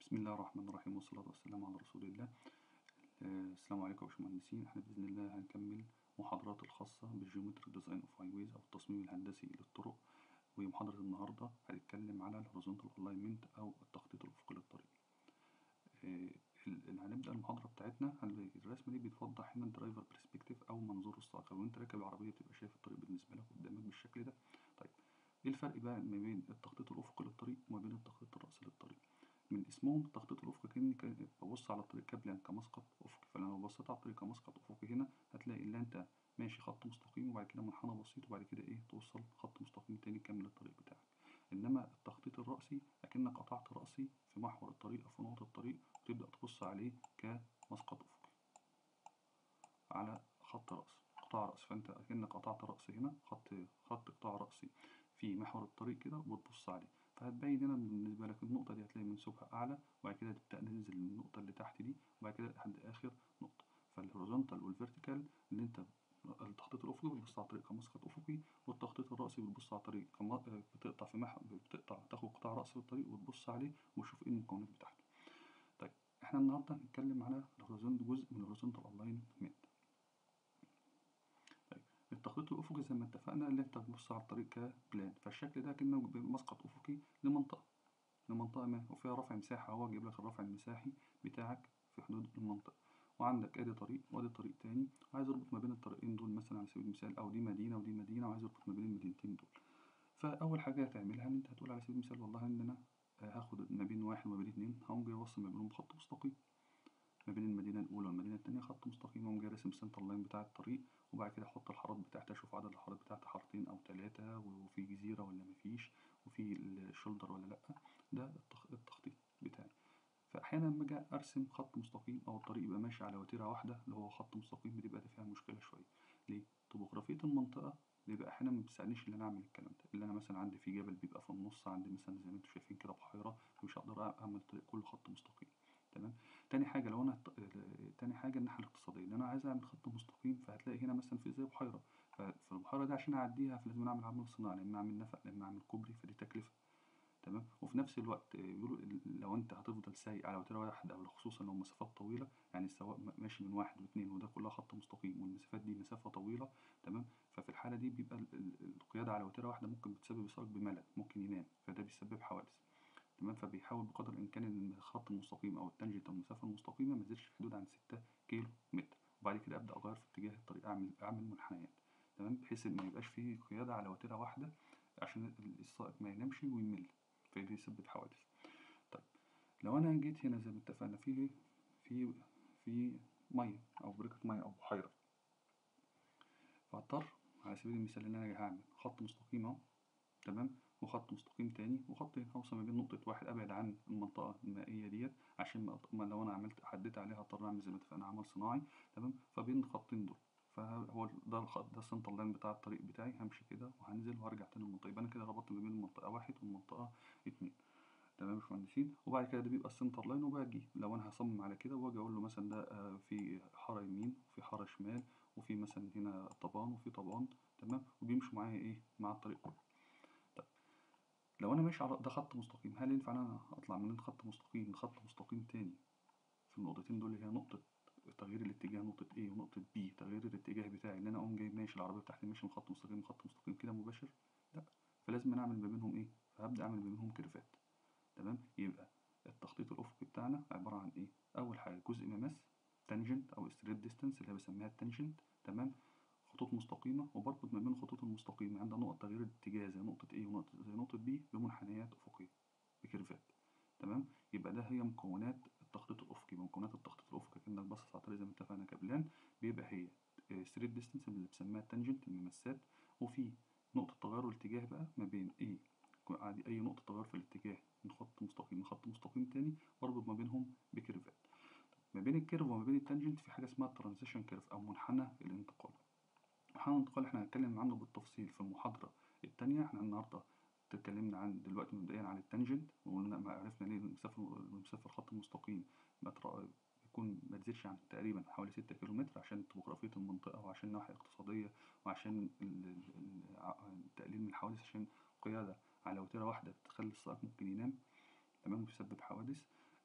بسم الله الرحمن الرحيم والصلاة والسلام على رسول الله آه، السلام عليكم يا باشمهندسين احنا بإذن الله هنكمل محاضرات الخاصة بالجيومتريك ديزاين اوف هايويز أو التصميم الهندسي للطرق ومحاضرة النهاردة هنتكلم على الهوريزونتال الاينمنت أو التخطيط الأفقي للطريق آه، ال- هنبدأ المحاضرة بتاعتنا هنلاقي الرسمة دي بتوضح هنا الدرايفر برسبكتيف أو منظور السائق لو أنت راكب العربية بتبقى شايف الطريق بالنسبة لك قدامك بالشكل ده طيب ايه الفرق بقى ما بين التخطيط الأفقي للطريق وما بين التخطيط الرأسي للطريق من اسمهم التخطيط الأفقي كأني كان- ببص على الطريق كابلان كمسقط أفقي فلما لو بصيت على الطريق كمسقط أفقي هنا هتلاقي إن أنت ماشي خط مستقيم وبعد كده منحنى بسيط وبعد كده إيه توصل خط مستقيم تاني يكمل الطريق بتاعك إنما التخطيط الرأسي أكنك قطعت رأسي في محور الطريق أو في نقطة الطريق وتبدأ تبص عليه كمسقط أفقي على خط رأس قطاع رأس فأنت أكنك قطعت رأس هنا خط خط قطاع رأسي في محور الطريق كده وبتبص عليه فهتبين هنا بالنسبة لك النقطة دي هتلاقي منسوبها أعلى وبعد كده تبدأ ننزل للنقطة اللي تحت دي وبعد كده لحد آخر نقطة فالهوريزونتال والفيرتيكال اللي أنت التخطيط الأفقي بتبص على الطريق كمسقط أفقي والتخطيط الرأسي بتبص على الطريق كم... بتقطع في محور بتقطع تاخد قطاع رأس في الطريق وتبص عليه وتشوف إيه المكونات بتاعته طيب إحنا النهاردة هنتكلم على الهوريزونت جزء من الهوريزونتال ألاينمنت طيب التخطيط الأفقي زي ما اتفقنا اللي أنت بتبص على الطريق كبلان فالشكل ده كأنه مسقط أفقي لمنطقة لمنطقة ما وفيها رفع مساحة هو جايب لك الرفع المساحي بتاعك في حدود المنطقة وعندك ادي طريق وادي طريق تاني وعايز اربط ما بين الطريقين دول مثلا على سبيل المثال او دي مدينة ودي مدينة وعايز اربط ما بين المدينتين دول فاول حاجة هتعملها ان انت هتقول على سبيل المثال والله ان انا هاخد ما بين واحد وما بين اتنين هقوم جاي اوصل ما بينهم بخط مستقيم ما بين المدينة الأولى والمدينة التانية خط مستقيم وأقوم جاي راسم سنتر لاين بتاع الطريق وبعد كده أحط الحارات بتاعتي أشوف عدد الحارات بتاعتي حارتين أو تلاتة وفي جزيرة ولا مفيش وفي الشولدر ولا لأ ده التخ- التخطيط بتاعي فأحيانا لما أجي أرسم خط مستقيم أو الطريق يبقى ماشي على وتيرة واحدة اللي هو خط مستقيم بتبقى ده فيها مشكلة شوية ليه؟ طبوغرافية المنطقة بيبقى أحيانا ما بتساعدنيش إن أنا أعمل الكلام ده اللي أنا مثلا عندي في جبل بيبقى في النص عندي مثلا زي ما أنتم شايفين كده بحيرة مش هقدر أعمل الطريق كله خط مستقيم تمام تاني حاجة لو أنا الط- تاني حاجة الناحية الاقتصادية إن أنا عايز أعمل خط مستقيم فهتلاقي هنا مثلا في زي بحيرة ففي البحيرة دي عشان أعديها فلازم أعمل عمل صناعي لأن أعمل نفق لأن أعمل كوبري فدي تكلفة تمام وفي نفس الوقت آه، بيقولوا ال- لو انت هتفضل سايق على وتيره واحده او خصوصا لو مسافات طويله يعني السواق م- ماشي من واحد واثنين وده كلها خط مستقيم والمسافات دي مسافه طويله تمام ففي الحاله دي بيبقى ال- ال- القياده على وتيره واحده ممكن بتسبب السائق بملل ممكن ينام فده بيسبب حوادث تمام فبيحاول بقدر الامكان ان الخط المستقيم او التانجنت او المسافه المستقيمه ما تزيدش في حدود عن 6 كيلو متر وبعد كده ابدا اغير في اتجاه الطريق اعمل اعمل منحنيات تمام بحيث ان ما يبقاش فيه قياده على وتيره واحده عشان ال- السائق ما ينامش ويمل فده يسبب حوادث طيب لو انا جيت هنا زي ما اتفقنا في في في ميه او بركه ميه او بحيره فاضطر على سبيل المثال ان انا هعمل خط مستقيم اهو تمام وخط مستقيم تاني وخط هوصل ما بين نقطة واحد أبعد عن المنطقة المائية ديت عشان ما أط- ما لو أنا عملت حددت عليها أضطر أعمل زي ما اتفقنا عمل صناعي تمام فبين الخطين دول فهو ده الخط ده السنتر لاين بتاع الطريق بتاعي همشي كده وهنزل وهرجع تاني المنطقة يبقى أنا كده ربطت ما بين المنطقة واحد والمنطقة اتنين تمام يا باشمهندسين وبعد كده ده بيبقى السنتر لاين وباجي لو انا هصمم على كده واجي اقول له مثلا ده آه، في حاره يمين وفي حاره شمال وفي مثلا هنا طبان وفي طبان تمام وبيمشوا معايا ايه مع الطريق كله طيب لو انا ماشي على ده خط مستقيم هل ينفع ان انا اطلع من خط مستقيم لخط مستقيم تاني في النقطتين دول اللي هي نقطة تغيير الاتجاه نقطة A ونقطة B تغيير الاتجاه بتاعي اللي أنا أقوم جاي ماشي العربية بتاعتي ماشي من خط مستقيم لخط مستقيم كده مباشر لأ فلازم أنا أعمل ما بينهم إيه؟ فهبدأ أعمل ما بينهم كيرفات تمام يبقى التخطيط الأفقي بتاعنا عبارة عن إيه؟ أول حاجة جزء مماس تانجنت أو ستريت ديستانس اللي هي بسميها التانجنت تمام خطوط مستقيمة وبربط ما بين الخطوط المستقيمة عند نقط تغيير الاتجاه زي نقطة A ونقطة زي نقطة B بمنحنيات أفقية بكيرفات تمام يبقى ده هي مكونات التخطيط الأفقي مكونات التخطيط الأفقي كأنك باصص على الطريق زي ما اتفقنا كبلان بيبقى هي ستريت ديستانس اللي بنسميها التانجنت الممسات وفي نقطة تغير الاتجاه بقى ما بين ايه عادي أي نقطة تغير في الاتجاه من خط مستقيم لخط مستقيم تاني بربط ما بينهم بكيرفات ما بين الكيرف وما بين التانجنت في حاجة اسمها الترانزيشن كيرف أو منحنى الانتقال منحنى الانتقال احنا هنتكلم عنه بالتفصيل في المحاضرة التانية احنا النهاردة اتكلمنا عن دلوقتي مبدئيا عن التانجنت وقلنا ما عرفنا ليه المسافة المسافة الخط المستقيم بتر- بيكون ما تزيدش عن تقريبا حوالي ستة كيلو متر عشان طبوغرافية المنطقة وعشان الناحية الاقتصادية وعشان ال- ال- ال- ع- التقليل من الحوادث عشان قيادة على وتيرة واحدة بتخلي السائق ممكن ينام تمام ويسبب حوادث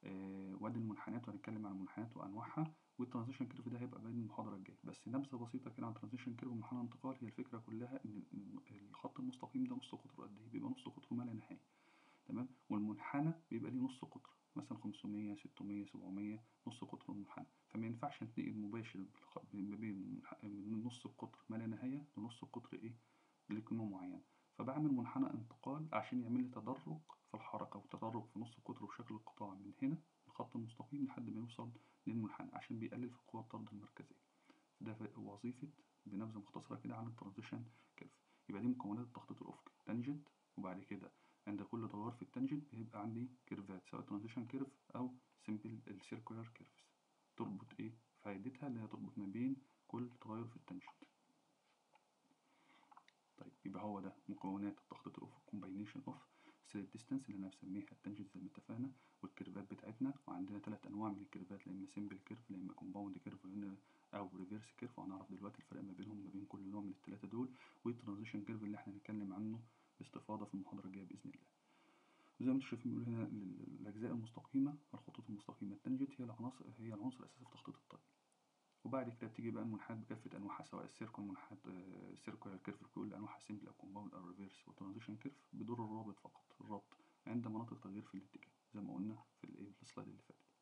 آه وادي المنحنيات وهنتكلم عن المنحنيات وأنواعها والترانزيشن كيرف ده هيبقى باين المحاضرة الجاية بس نبذة بسيطة كده عن الترانزيشن كيرف ومنحنى الانتقال هي الفكرة كلها إن الخط المستقيم ده نص قطره قد إيه؟ بيبقى نص قطره ما لا نهاية تمام والمنحنى بيبقى ليه نص قطر مثلا 500 600 700 نص قطر المنحنى فما ينفعش نتنقل مباشر ما بين من نص القطر ما لا نهاية لنص القطر إيه لقيمة معينة فبعمل منحنى انتقال عشان يعمل لي تدرج في الحركة وتدرج في نص القطر وشكل القطاع من هنا الخط المستقيم لحد ما يوصل للمنحنى عشان بيقلل في قوة الطرد المركزية ده وظيفة بنبذة مختصرة كده عن الترانزيشن كيرف يبقى دي مكونات التخطيط الأفقي تانجنت وبعد كده عند كل تغير في التانجنت بيبقى عندي كيرفات سواء ترانزيشن كيرف أو سيمبل السيركولار كيرفز تربط إيه فايدتها اللي هي تربط ما بين كل تغير في التانجنت طيب يبقى هو ده مكونات التخطيط الأفقي كومباينيشن أوف سيلف ديستانس اللي أنا مسميها التانجنت زي ما اتفقنا والكيرفات بتاعتنا وعندنا ثلاث أنواع من الكيرفات لا إما سيمبل كيرف لا إما كومباوند كيرف أو ريفيرس كيرف وهنعرف دلوقتي الفرق ما بينهم ما بين كل نوع من الثلاثة دول والترانزيشن كيرف اللي احنا هنتكلم عنه باستفاضة في المحاضرة الجاية بإذن الله وزي ما انتم شايفين بيقول هنا الأجزاء المستقيمة الخطوط المستقيمة التانجنت هي العناصر هي العنصر الأساسي في تخطيط الطريق وبعد كده بتيجي بقى المنحنيات بكافة أنواعها سواء السيركل منحنى السيركولار كيرف بيقول أنواعها سيمبل أو كومباوند أو ريفيرس والترانزيشن كيرف بدور الرابط فقط الربط عند مناطق تغيير في الاتجاه زي ما قلنا في الايه في السلايد اللي فاتت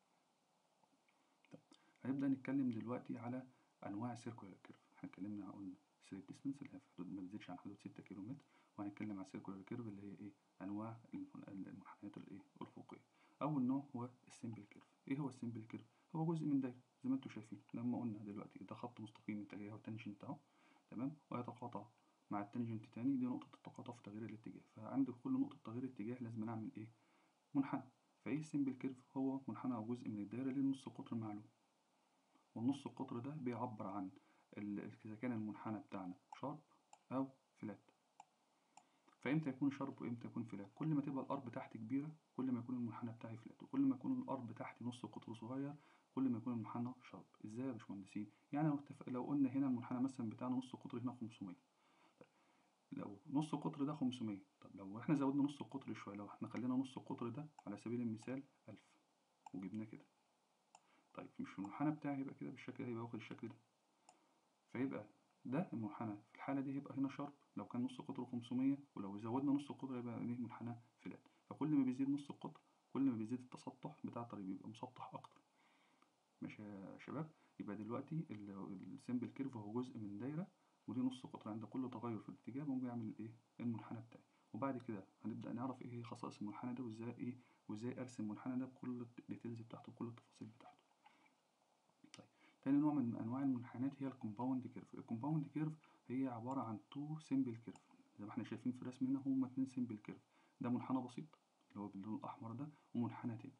طيب هنبدأ نتكلم دلوقتي على أنواع السيركولار كيرف احنا اتكلمنا قلنا سيلف ديستانس اللي هي في حدود ما تزيدش عن حدود 6 كيلو متر وهنتكلم على السيركولار كيرف اللي هي ايه أنواع المنحنيات الايه الأفقية أول نوع هو السيمبل كيرف ايه هو السيمبل كيرف هو جزء من دايرة زي ما انتم شايفين لما قلنا دلوقتي ده خط مستقيم اتجاهه تانجنت اهو تمام ويتقاطع مع التانجنت تاني دي نقطة التقاطع في تغيير الاتجاه فعند كل نقطة تغيير اتجاه لازم نعمل ايه منحنى فايه السيمبل كيرف هو منحنى او جزء من الدايرة ليه نص قطر معلوم والنص القطر ده بيعبر عن إذا كان المنحنى بتاعنا شارب أو فلات فإمتى يكون شارب وإمتى يكون فلات كل ما تبقى الأرض تحت كبيرة كل ما يكون المنحنى بتاعي فلات وكل ما يكون الأرض تحت نص قطر صغير كل ما يكون المنحنى شارب إزاي يا باشمهندسين يعني لو, اتفق... لو قلنا هنا المنحنى مثلا بتاعنا نص قطر هنا 500 لو نص القطر ده 500 طب لو احنا زودنا نص القطر شوية لو احنا خلينا نص القطر ده على سبيل المثال 1000 وجبناه كده طيب مش المنحنى بتاعي هيبقى كده بالشكل ده هيبقى واخد الشكل ده فيبقى ده المنحنى في الحالة دي هيبقى هنا شارب لو كان نص قطره 500 ولو زودنا نص القطر هيبقى ايه منحنى فلات فكل ما بيزيد نص القطر كل ما بيزيد التسطح بتاع الطريق بيبقى مسطح أكتر ماشي يا شباب يبقى دلوقتي السيمبل كيرف هو جزء من دايرة ودي نص قطر عند كل تغير في الاتجاه بقوم بيعمل ايه المنحنى بتاعي وبعد كده هنبدأ نعرف ايه هي خصائص المنحنى ده وازاي ايه وازاي ارسم المنحنى ده بكل الديتيلز بتاعته بكل التفاصيل بتاعته طيب تاني نوع من انواع المنحنيات هي الكومباوند كيرف الكومباوند كيرف هي عبارة عن تو سيمبل كيرف زي ما احنا شايفين في الرسم هنا هما اتنين سيمبل كيرف ده منحنى بسيط اللي هو باللون الأحمر ده ومنحنى تاني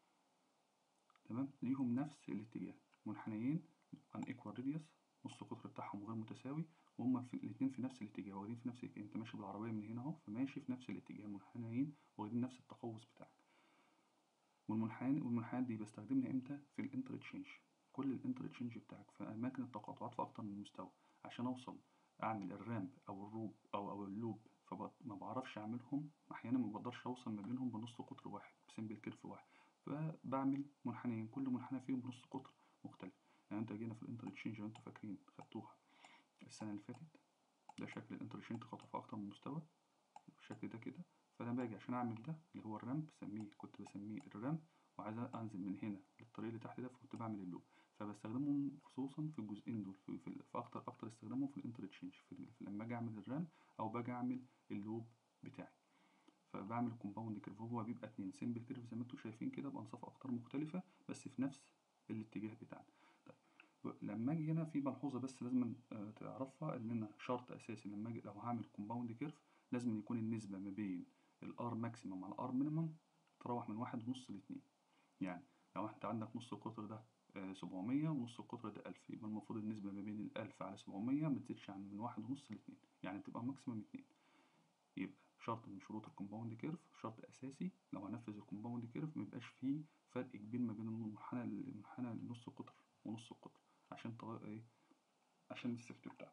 تمام ليهم نفس الاتجاه منحنيين عن ايكوال راديوس نص القطر بتاعهم غير متساوي وهما في الاتنين في نفس الاتجاه واخدين في نفس الاتجاه انت ماشي بالعربية من هنا اهو فماشي في نفس الاتجاه منحنيين واخدين نفس التقوس بتاعك والمنحنيين والمنحنيات دي بستخدمها امتى في الانترتشينج كل الانترتشينج بتاعك في اماكن التقاطعات في اكتر من مستوى عشان اوصل اعمل الرامب او الروب او او اللوب فما بعرفش اعملهم احيانا ما بقدرش اوصل ما بينهم بنص قطر واحد بسمبل كيرف واحد فبعمل منحنيين كل منحنى فيهم بنص قطر مختلف يعني انت جينا في الانترتشينج لو انتوا فاكرين خدتوها السنة اللي فاتت ده شكل الانترتشينج تقاطع في اكتر من مستوى بالشكل ده كده فانا باجي عشان اعمل ده اللي هو الرامب بسميه كنت بسميه الرامب وعايز انزل من هنا للطريق اللي تحت ده فكنت بعمل اللوب فبستخدمهم خصوصا في الجزئين دول في, في, في اكتر اكتر استخدامهم في الانترتشينج في, في لما اجي اعمل الرامب او باجي اعمل اللوب بتاعي فبعمل كومباوند كيرف هو بيبقى اتنين سيمبل كيرف زي ما انتم شايفين كده بانصاف اقطار مختلفه بس في نفس الاتجاه بتاعنا طيب لما اجي هنا في ملحوظه بس لازم تعرفها ان انا شرط اساسي لما اجي لو هعمل كومباوند كيرف لازم يكون النسبه ما بين الار ماكسيمم على الار مينيمم تروح من واحد ونص لاتنين يعني لو انت عندك نص القطر ده سبعمية ونص القطر ده ألف يبقى المفروض النسبة ما بين الألف على سبعمية متزيدش عن من واحد ونص لاتنين يعني تبقى ماكسيمم اتنين يبقى شرط من شروط الكومباوند كيرف شرط أساسي لو هنفذ الكومباوند كيرف ميبقاش فيه فرق كبير ما بين المنحنى المنحنى لنص القطر ونص القطر عشان طغ... ايه عشان السيفتي بتاعه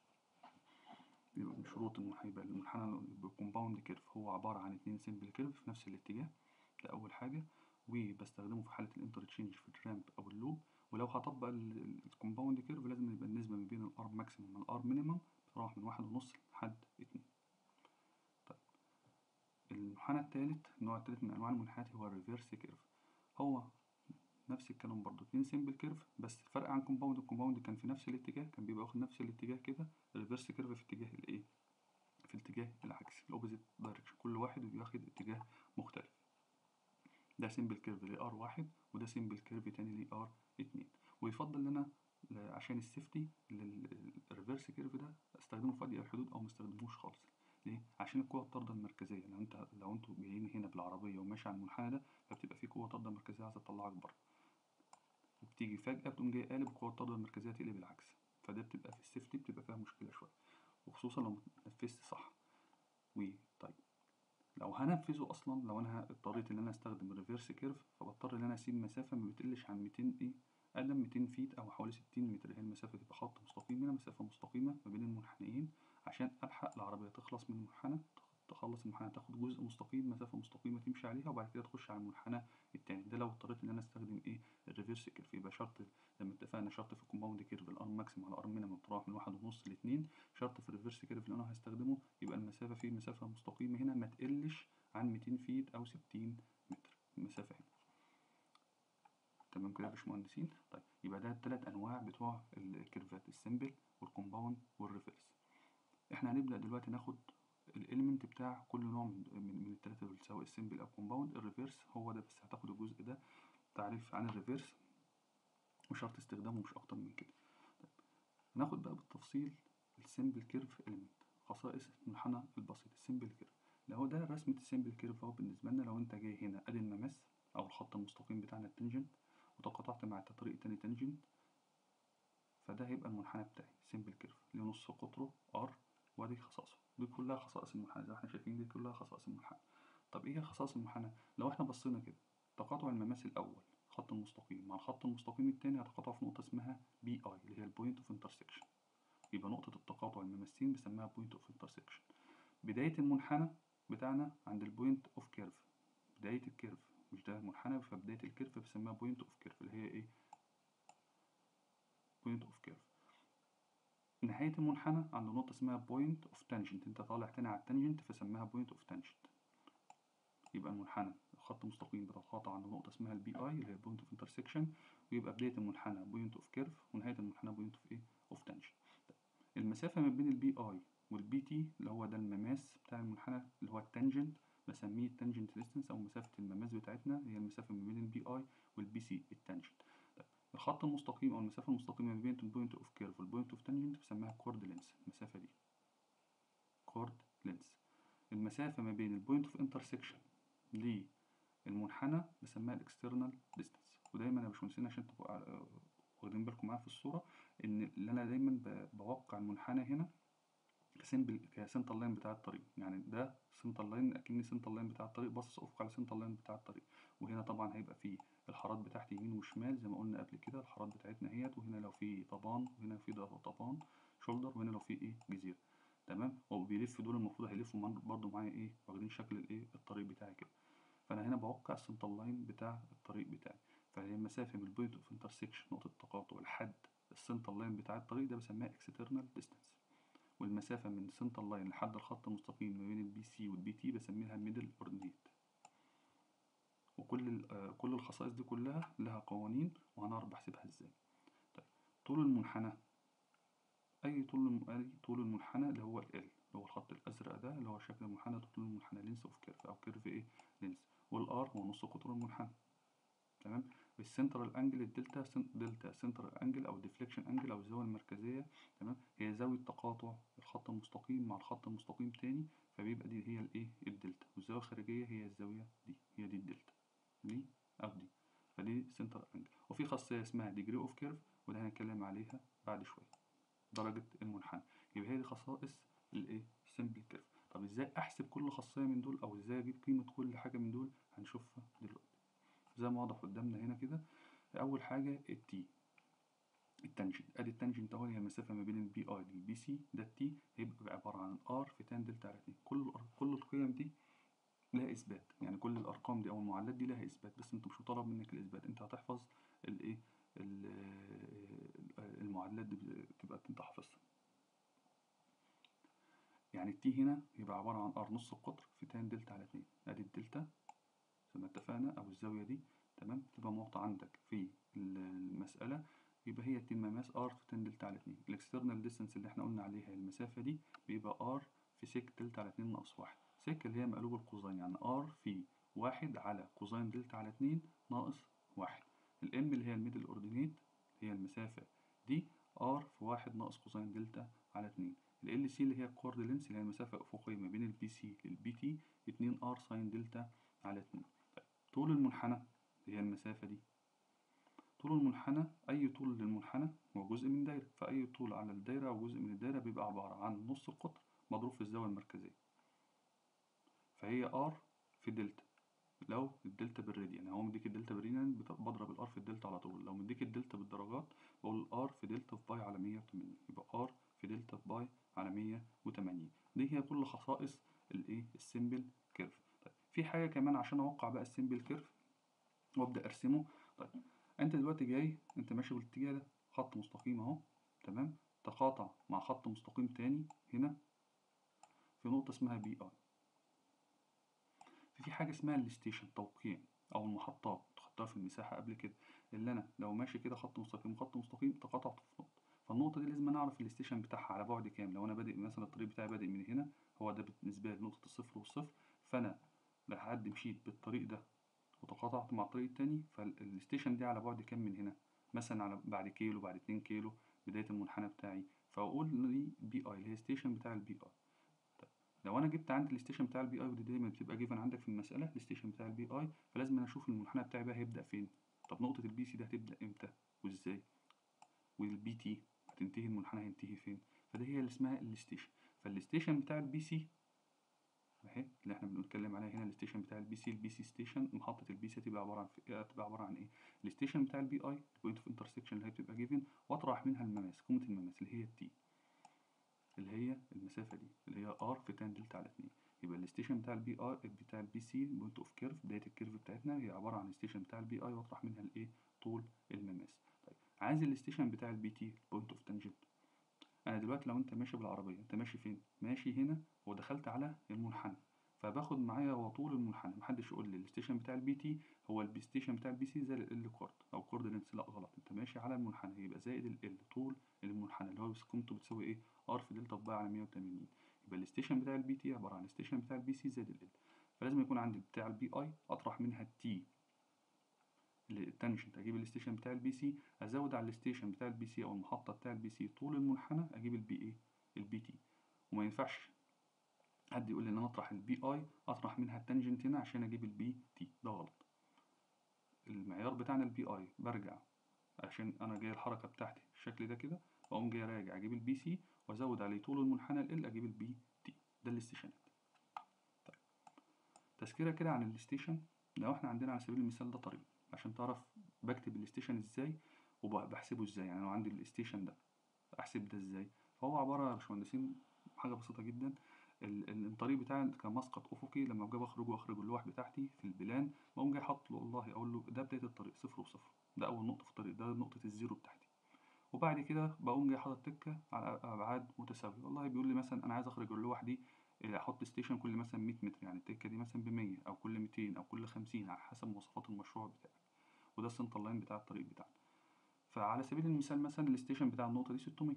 يبقى من شروط انه هيبقى المنحنى بالكومباوند كيرف هو عبارة عن اتنين سيمبل كيرف في نفس الاتجاه ده أول حاجة وبستخدمه في حالة الانترتشينج في الرامب أو اللوب ولو هطبق الكومباوند كيرف لازم يبقى النسبة ما بين الار ماكسيمم والار مينيمم بتروح من واحد ونص لحد اتنين طيب المنحنى التالت النوع التالت من أنواع المنحنيات هو الريفيرس كيرف هو نفس الكلام برضو اتنين سيمبل كيرف بس الفرق عن كومباوند الكومباوند كان في نفس الاتجاه كان بيبقى واخد نفس الاتجاه كده الريفيرس كيرف في اتجاه الايه في الاتجاه العكسي الاوبوزيت دايركشن كل واحد بياخد اتجاه مختلف ده سيمبل كيرف ليه ار واحد وده سيمبل كيرف تاني ليه ار اتنين ويفضل ان انا عشان السيفتي الريفيرس كيرف ده استخدمه في اضيق الحدود او مستخدموش خالص ليه؟ عشان القوة الطاردة المركزية لو انت لو انتوا جايين هنا بالعربية وماشي على المنحنى ده فبتبقى في قوة طاردة مركزية عايزة تطلعك بره وبتيجي فجأة بتقوم جاي قالب القوة الطاردة المركزية تقلب العكس فده بتبقى في السيفتي بتبقى فيها مشكلة شوية وخصوصا لو نفذت صح وطيب لو هنفذه اصلا لو انا اضطريت ان انا استخدم الريفيرس كيرف فبضطر ان انا اسيب مسافة ما بتقلش عن 200 ايه اقل من 200 فيت او حوالي 60 متر هي المسافة تبقى خط مستقيم هنا مسافة مستقيمة ما بين المنحنيين عشان الحق العربية تخلص من المنحنى تخلص المنحنى تاخد جزء مستقيم مسافة مستقيمة تمشي عليها وبعد كده تخش على المنحنى التاني ده لو اضطريت ان انا استخدم ايه الريفيرس كيرف يبقى شرط زي ما اتفقنا شرط في الكومباوند كيرف الار ماكسيمم على ار مينيمم بتروح من واحد ونص لاتنين شرط في الريفيرس كيرف اللي انا هستخدمه يبقى المسافة فيه مسافة مستقيمة هنا ما تقلش عن 200 فيت او 60 متر المسافة هنا تمام كده يا باشمهندسين طيب يبقى ده التلات انواع بتوع الكيرفات السمبل والكومباوند والريفيرس احنا هنبدأ دلوقتي ناخد الاليمنت بتاع كل نوع من, من, من التلاتة دول سواء السمبل او كومباوند الريفيرس هو ده بس هتاخد الجزء ده تعريف عن الريفيرس وشرط استخدامه مش اكتر من كده طيب. ناخد بقى بالتفصيل السمبل كيرف اليمنت خصائص المنحنى البسيط السمبل كيرف لو ده رسمة السمبل كيرف اهو بالنسبة لنا لو انت جاي هنا ادي المماس او الخط المستقيم بتاعنا التنجنت وتقاطعت مع الطريق التاني تنجنت فده هيبقى المنحنى بتاعي سمبل كيرف ليه نص قطره ار وادي خصائصه دي كلها خصائص المنحنى زي ما احنا شايفين دي كلها خصائص المنحنى طب ايه هي خصائص المنحنى لو احنا بصينا كده تقاطع المماس الاول الخط المستقيم مع الخط المستقيم التاني هتقاطعوا في نقطة اسمها بي اي اللي هي البوينت اوف انترسكشن يبقى نقطة التقاطع المماسين بسميها بوينت اوف انترسكشن بداية المنحنى بتاعنا عند البوينت اوف كيرف بداية الكيرف مش ده منحنى فبداية الكيرف بسميها بوينت اوف كيرف اللي هي ايه بوينت اوف كيرف نهاية المنحنى عند نقطة اسمها بوينت اوف تانجنت انت طالع تاني على التانجنت فسميها بوينت اوف تانجنت يبقى المنحنى خط مستقيم بتتقاطع عند نقطة اسمها البي اي اللي هي بوينت اوف انترسكشن ويبقى بداية المنحنى بوينت اوف كيرف ونهاية المنحنى بوينت اوف ايه اوف تانجنت المسافة ما بين البي اي والبي تي اللي هو ده المماس بتاع المنحنى اللي هو التانجنت بسميه التانجنت ديستنس او مسافة المماس بتاعتنا هي المسافة ما بين البي اي والبي سي التانجنت الخط المستقيم او المسافة المستقيمة ما بين البوينت اوف كيرف والبوينت اوف تانجنت بسميها كورد لينس المسافة دي كورد لينس المسافة ما بين البوينت اوف انترسكشن للمنحنى بسميها الاكسترنال ديستنس ودايما يا باشمهندسين عشان تبقوا واخدين بالكم معايا في الصورة ان اللي انا دايما بوقع المنحنى هنا كسمبل كسنتر لاين بتاع الطريق يعني ده سنتر لاين اكني سنتر لاين بتاع الطريق باصص افق على سنتر لاين بتاع الطريق وهنا طبعا هيبقى فيه الحارات بتاعتي يمين وشمال زي ما قلنا قبل كده الحارات بتاعتنا اهيت وهنا لو في طبان وهنا في طبان شولدر وهنا لو في ايه جزيره تمام هو بيلف دول المفروض هيلفوا برضو معايا ايه واخدين شكل الايه الطريق بتاعي كده فانا هنا بوقع السنتر لاين بتاع الطريق بتاعي فهي المسافه من البوينت اوف انترسكشن نقطه التقاطع لحد السنتر لاين بتاع الطريق ده بسميها اكسترنال ديستانس والمسافة من سنتر لاين لحد الخط المستقيم ما بين البي سي والبي تي بسميها ميدل اوردينيت وكل كل الخصائص دي كلها لها قوانين وهنعرف بحسبها ازاي طيب طول المنحنى اي طول اي طول المنحنى اللي هو ال اللي هو الخط الازرق ده اللي هو شكل المنحنى طول المنحنى لينس اوف كيرف او كيرف ايه لينس والار هو نص قطر المنحنى تمام السنترال انجل الدلتا سن دلتا سنترال انجل او ديفليكشن انجل او الزاويه المركزيه تمام هي زاويه تقاطع الخط المستقيم مع الخط المستقيم تاني فبيبقى دي هي الايه الدلتا والزاويه الخارجيه هي الزاويه دي هي دي الدلتا دي او دي فدي سنترال انجل وفي خاصيه اسمها ديجري اوف كيرف وده هنتكلم عليها بعد شويه درجه المنحنى يبقى هي دي خصائص الايه سمبل كيرف طب ازاي احسب كل خاصيه من دول او ازاي اجيب قيمه كل حاجه من دول هنشوفها دلوقتي زي ما واضح قدامنا هنا كده اول حاجه التي التانجنت ادي التانجنت اهو هي المسافه ما بين البي اي للبي سي ده التي هيبقى عباره عن ار في تان دلتا على 2 كل كل القيم دي لها إثبات يعني كل الأرقام دي أو المعادلات دي لها إثبات بس أنت مش مطالب منك الإثبات أنت هتحفظ الإيه ال- المعادلات دي تبقى أنت حافظها يعني التي هنا يبقى عبارة عن ار نص القطر في تان دلتا على اتنين ادي الدلتا زي ما اتفقنا او الزاوية دي تمام تبقى معطى عندك في المسألة يبقى هي التي مماس ار في تان دلتا على اتنين الاكسترنال ديستانس اللي احنا قلنا عليها المسافة دي بيبقى ار في سيك دلتا على اتنين ناقص واحد سيك اللي هي مقلوب القوسين يعني ار في واحد على قوسين دلتا على اتنين ناقص واحد الام اللي هي الميدل اوردينيت هي المسافة دي ار في واحد ناقص قوسين دلتا على اتنين ال سي اللي هي الكورد لينس اللي هي المسافة الأفقية ما بين البي سي للبي تي اتنين ار ساين دلتا على اتنين طيب طول المنحنى اللي هي المسافة دي طول المنحنى أي طول للمنحنى هو جزء من دايرة فأي طول على الدايرة أو جزء من الدايرة بيبقى عبارة عن نص القطر مضروب في الزاوية المركزية فهي ار في دلتا لو الدلتا بالراديان يعني هو مديك الدلتا بالراديان بضرب الار في الدلتا على طول لو مديك الدلتا بالدرجات بقول الار في دلتا في باي على 180 يبقى ار في دلتا في باي على 180 دي هي كل خصائص الايه السيمبل كيرف طيب في حاجه كمان عشان اوقع بقى السيمبل كيرف وابدا ارسمه طيب انت دلوقتي جاي انت ماشي بالاتجاه ده خط مستقيم اهو تمام تقاطع مع خط مستقيم تاني هنا في نقطه اسمها بي اي في حاجه اسمها الستيشن توقيع او المحطات خدتها في المساحه قبل كده اللي انا لو ماشي كده خط مستقيم خط مستقيم تقاطعت في نقطه فالنقطة دي لازم أنا أعرف الستيشن بتاعها على بعد كام لو أنا بادئ مثلا الطريق بتاعي بادئ من هنا هو ده بالنسبة لي نقطة الصفر والصفر فأنا لحد مشيت بالطريق ده وتقاطعت مع الطريق التاني فالستيشن دي على بعد كام من هنا مثلا على بعد كيلو بعد اتنين كيلو بداية المنحنى بتاعي فأقول دي بي أي اللي هي ستيشن بتاع البي أي طيب لو أنا جبت عندي الستيشن بتاع البي أي ودي دايما بتبقى جيفن عندك في المسألة الستيشن بتاع البي أي فلازم أنا أشوف المنحنى بتاعي بقى هيبدأ فين طب نقطة البي سي ده هتبدأ إمتى وإزاي والبي تي هتنتهي المنحنى هينتهي فين فده هي اللي اسمها الستيشن فالستيشن بتاع البي سي اهي اللي احنا بنتكلم عليها هنا الستيشن بتاع البي سي البي سي ستيشن محطة البي سي هتبقى عبارة عن هتبقى عبارة عن ايه الستيشن بتاع البي اي البوينت اوف انترسكشن اللي هي بتبقى جيفن واطرح منها المماس قيمة المماس اللي هي التي اللي هي المسافة دي اللي هي ار في تان دلتا على اتنين يبقى الستيشن بتاع البي اي بتاع البي سي بوينت اوف كيرف بداية الكيرف بتاعتنا هي عبارة عن الستيشن بتاع البي اي واطرح منها الايه طول المماس طيب عايز الستيشن بتاع البي تي بوينت اوف تانجنت انا دلوقتي لو انت ماشي بالعربيه انت ماشي فين ماشي هنا ودخلت على المنحنى فباخد معايا هو طول المنحنى محدش يقول لي الستيشن بتاع البي تي هو البي ستيشن بتاع البي سي زي ال كورد او كورد لينس لا غلط انت ماشي على المنحنى يبقى زائد ال طول المنحنى اللي هو قيمته بتساوي ايه ار في دلتا باي على 180 يبقى الستيشن بتاع البي تي عباره عن الستيشن بتاع البي سي زائد ال فلازم يكون عندي بتاع البي اي اطرح منها التي التانجنت اجيب الستيشن بتاع البي سي ازود على الستيشن بتاع البي سي او المحطه بتاع البي سي طول المنحنى اجيب البي ايه البي تي وما ينفعش حد يقول لي ان انا اطرح البي اي اطرح منها التانجنت هنا عشان اجيب البي تي ده غلط المعيار بتاعنا البي اي برجع عشان انا جاي الحركه بتاعتي الشكل ده كده واقوم جاي راجع اجيب البي سي وازود عليه طول المنحنى ال اجيب البي تي ده الاستيشنات طيب تذكره كده عن الستيشن لو احنا عندنا على سبيل المثال ده طريق عشان تعرف بكتب الستيشن ازاي وبحسبه ازاي يعني لو عندي الستيشن ده احسب ده ازاي فهو عباره يا باشمهندسين حاجه بسيطه جدا الطريق بتاعي كمسقط افقي لما باجي بخرج واخرج اللوح بتاعتي في البلان بقوم جاي حاطط له والله اقول له ده بدايه الطريق صفر وصفر ده اول نقطه في الطريق ده نقطه الزيرو بتاعتي وبعد كده بقوم جاي حاطط تكه على ابعاد متساويه والله بيقول لي مثلا انا عايز اخرج اللوح دي احط ستيشن كل مثلا 100 متر يعني التكه دي مثلا ب 100 او كل 200 او كل 50 على حسب مواصفات المشروع بتاعك وده السنتر لاين بتاع الطريق بتاعنا فعلى سبيل المثال مثلا الستيشن بتاع النقطه دي 600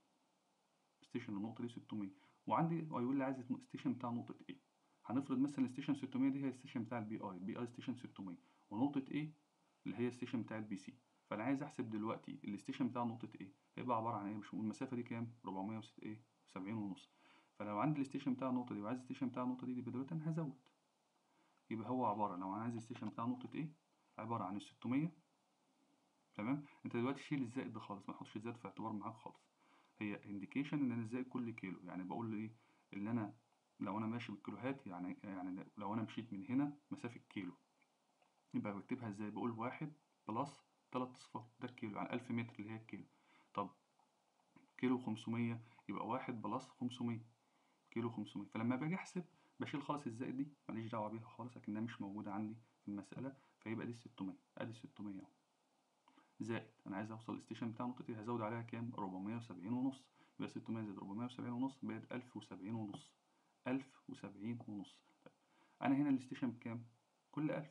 ستيشن النقطه دي 600 وعندي ويقول لي عايز الستيشن بتاع نقطه ايه هنفرض مثلا الستيشن 600 دي هي الستيشن بتاع البي اي البي اي ستيشن 600 ونقطه ايه اللي هي الستيشن بتاع البي سي فانا عايز احسب دلوقتي الستيشن بتاع نقطه ايه هيبقى عباره عن ايه مش المسافه دي كام 406 ايه 70 ونص فلو عندي الستيشن بتاع النقطه دي وعايز الستيشن بتاع النقطه دي يبقى دلوقتي انا هزود يبقى هو عباره لو انا عايز الستيشن بتاع نقطه ايه عباره عن ال 600 تمام انت دلوقتي شيل الزائد ده خالص ما تحطش الزائد في اعتبار معاك خالص هي انديكيشن ان انا زائد كل كيلو يعني بقول له ايه اللي انا لو انا ماشي بالكيلوهات يعني يعني لو انا مشيت من هنا مسافه كيلو يبقى بكتبها ازاي بقول واحد بلس تلات اصفار ده الكيلو يعني ألف متر اللي هي الكيلو طب كيلو خمسمية يبقى واحد بلس خمسمية كيلو خمسمية فلما باجي احسب بشيل خالص الزائد دي ماليش دعوة بيها خالص لكنها مش موجودة عندي في المسألة فيبقى دي الستمية أدي الستمية أهو زائد أنا عايز أوصل الستيشن بتاع نقطتي هزود عليها كام؟ ربعمية وسبعين ونص يبقى ستمية زائد ربعمية وسبعين ونص بقت ألف وسبعين ونص ألف وسبعين ونص طيب أنا هنا الستيشن بكام؟ كل ألف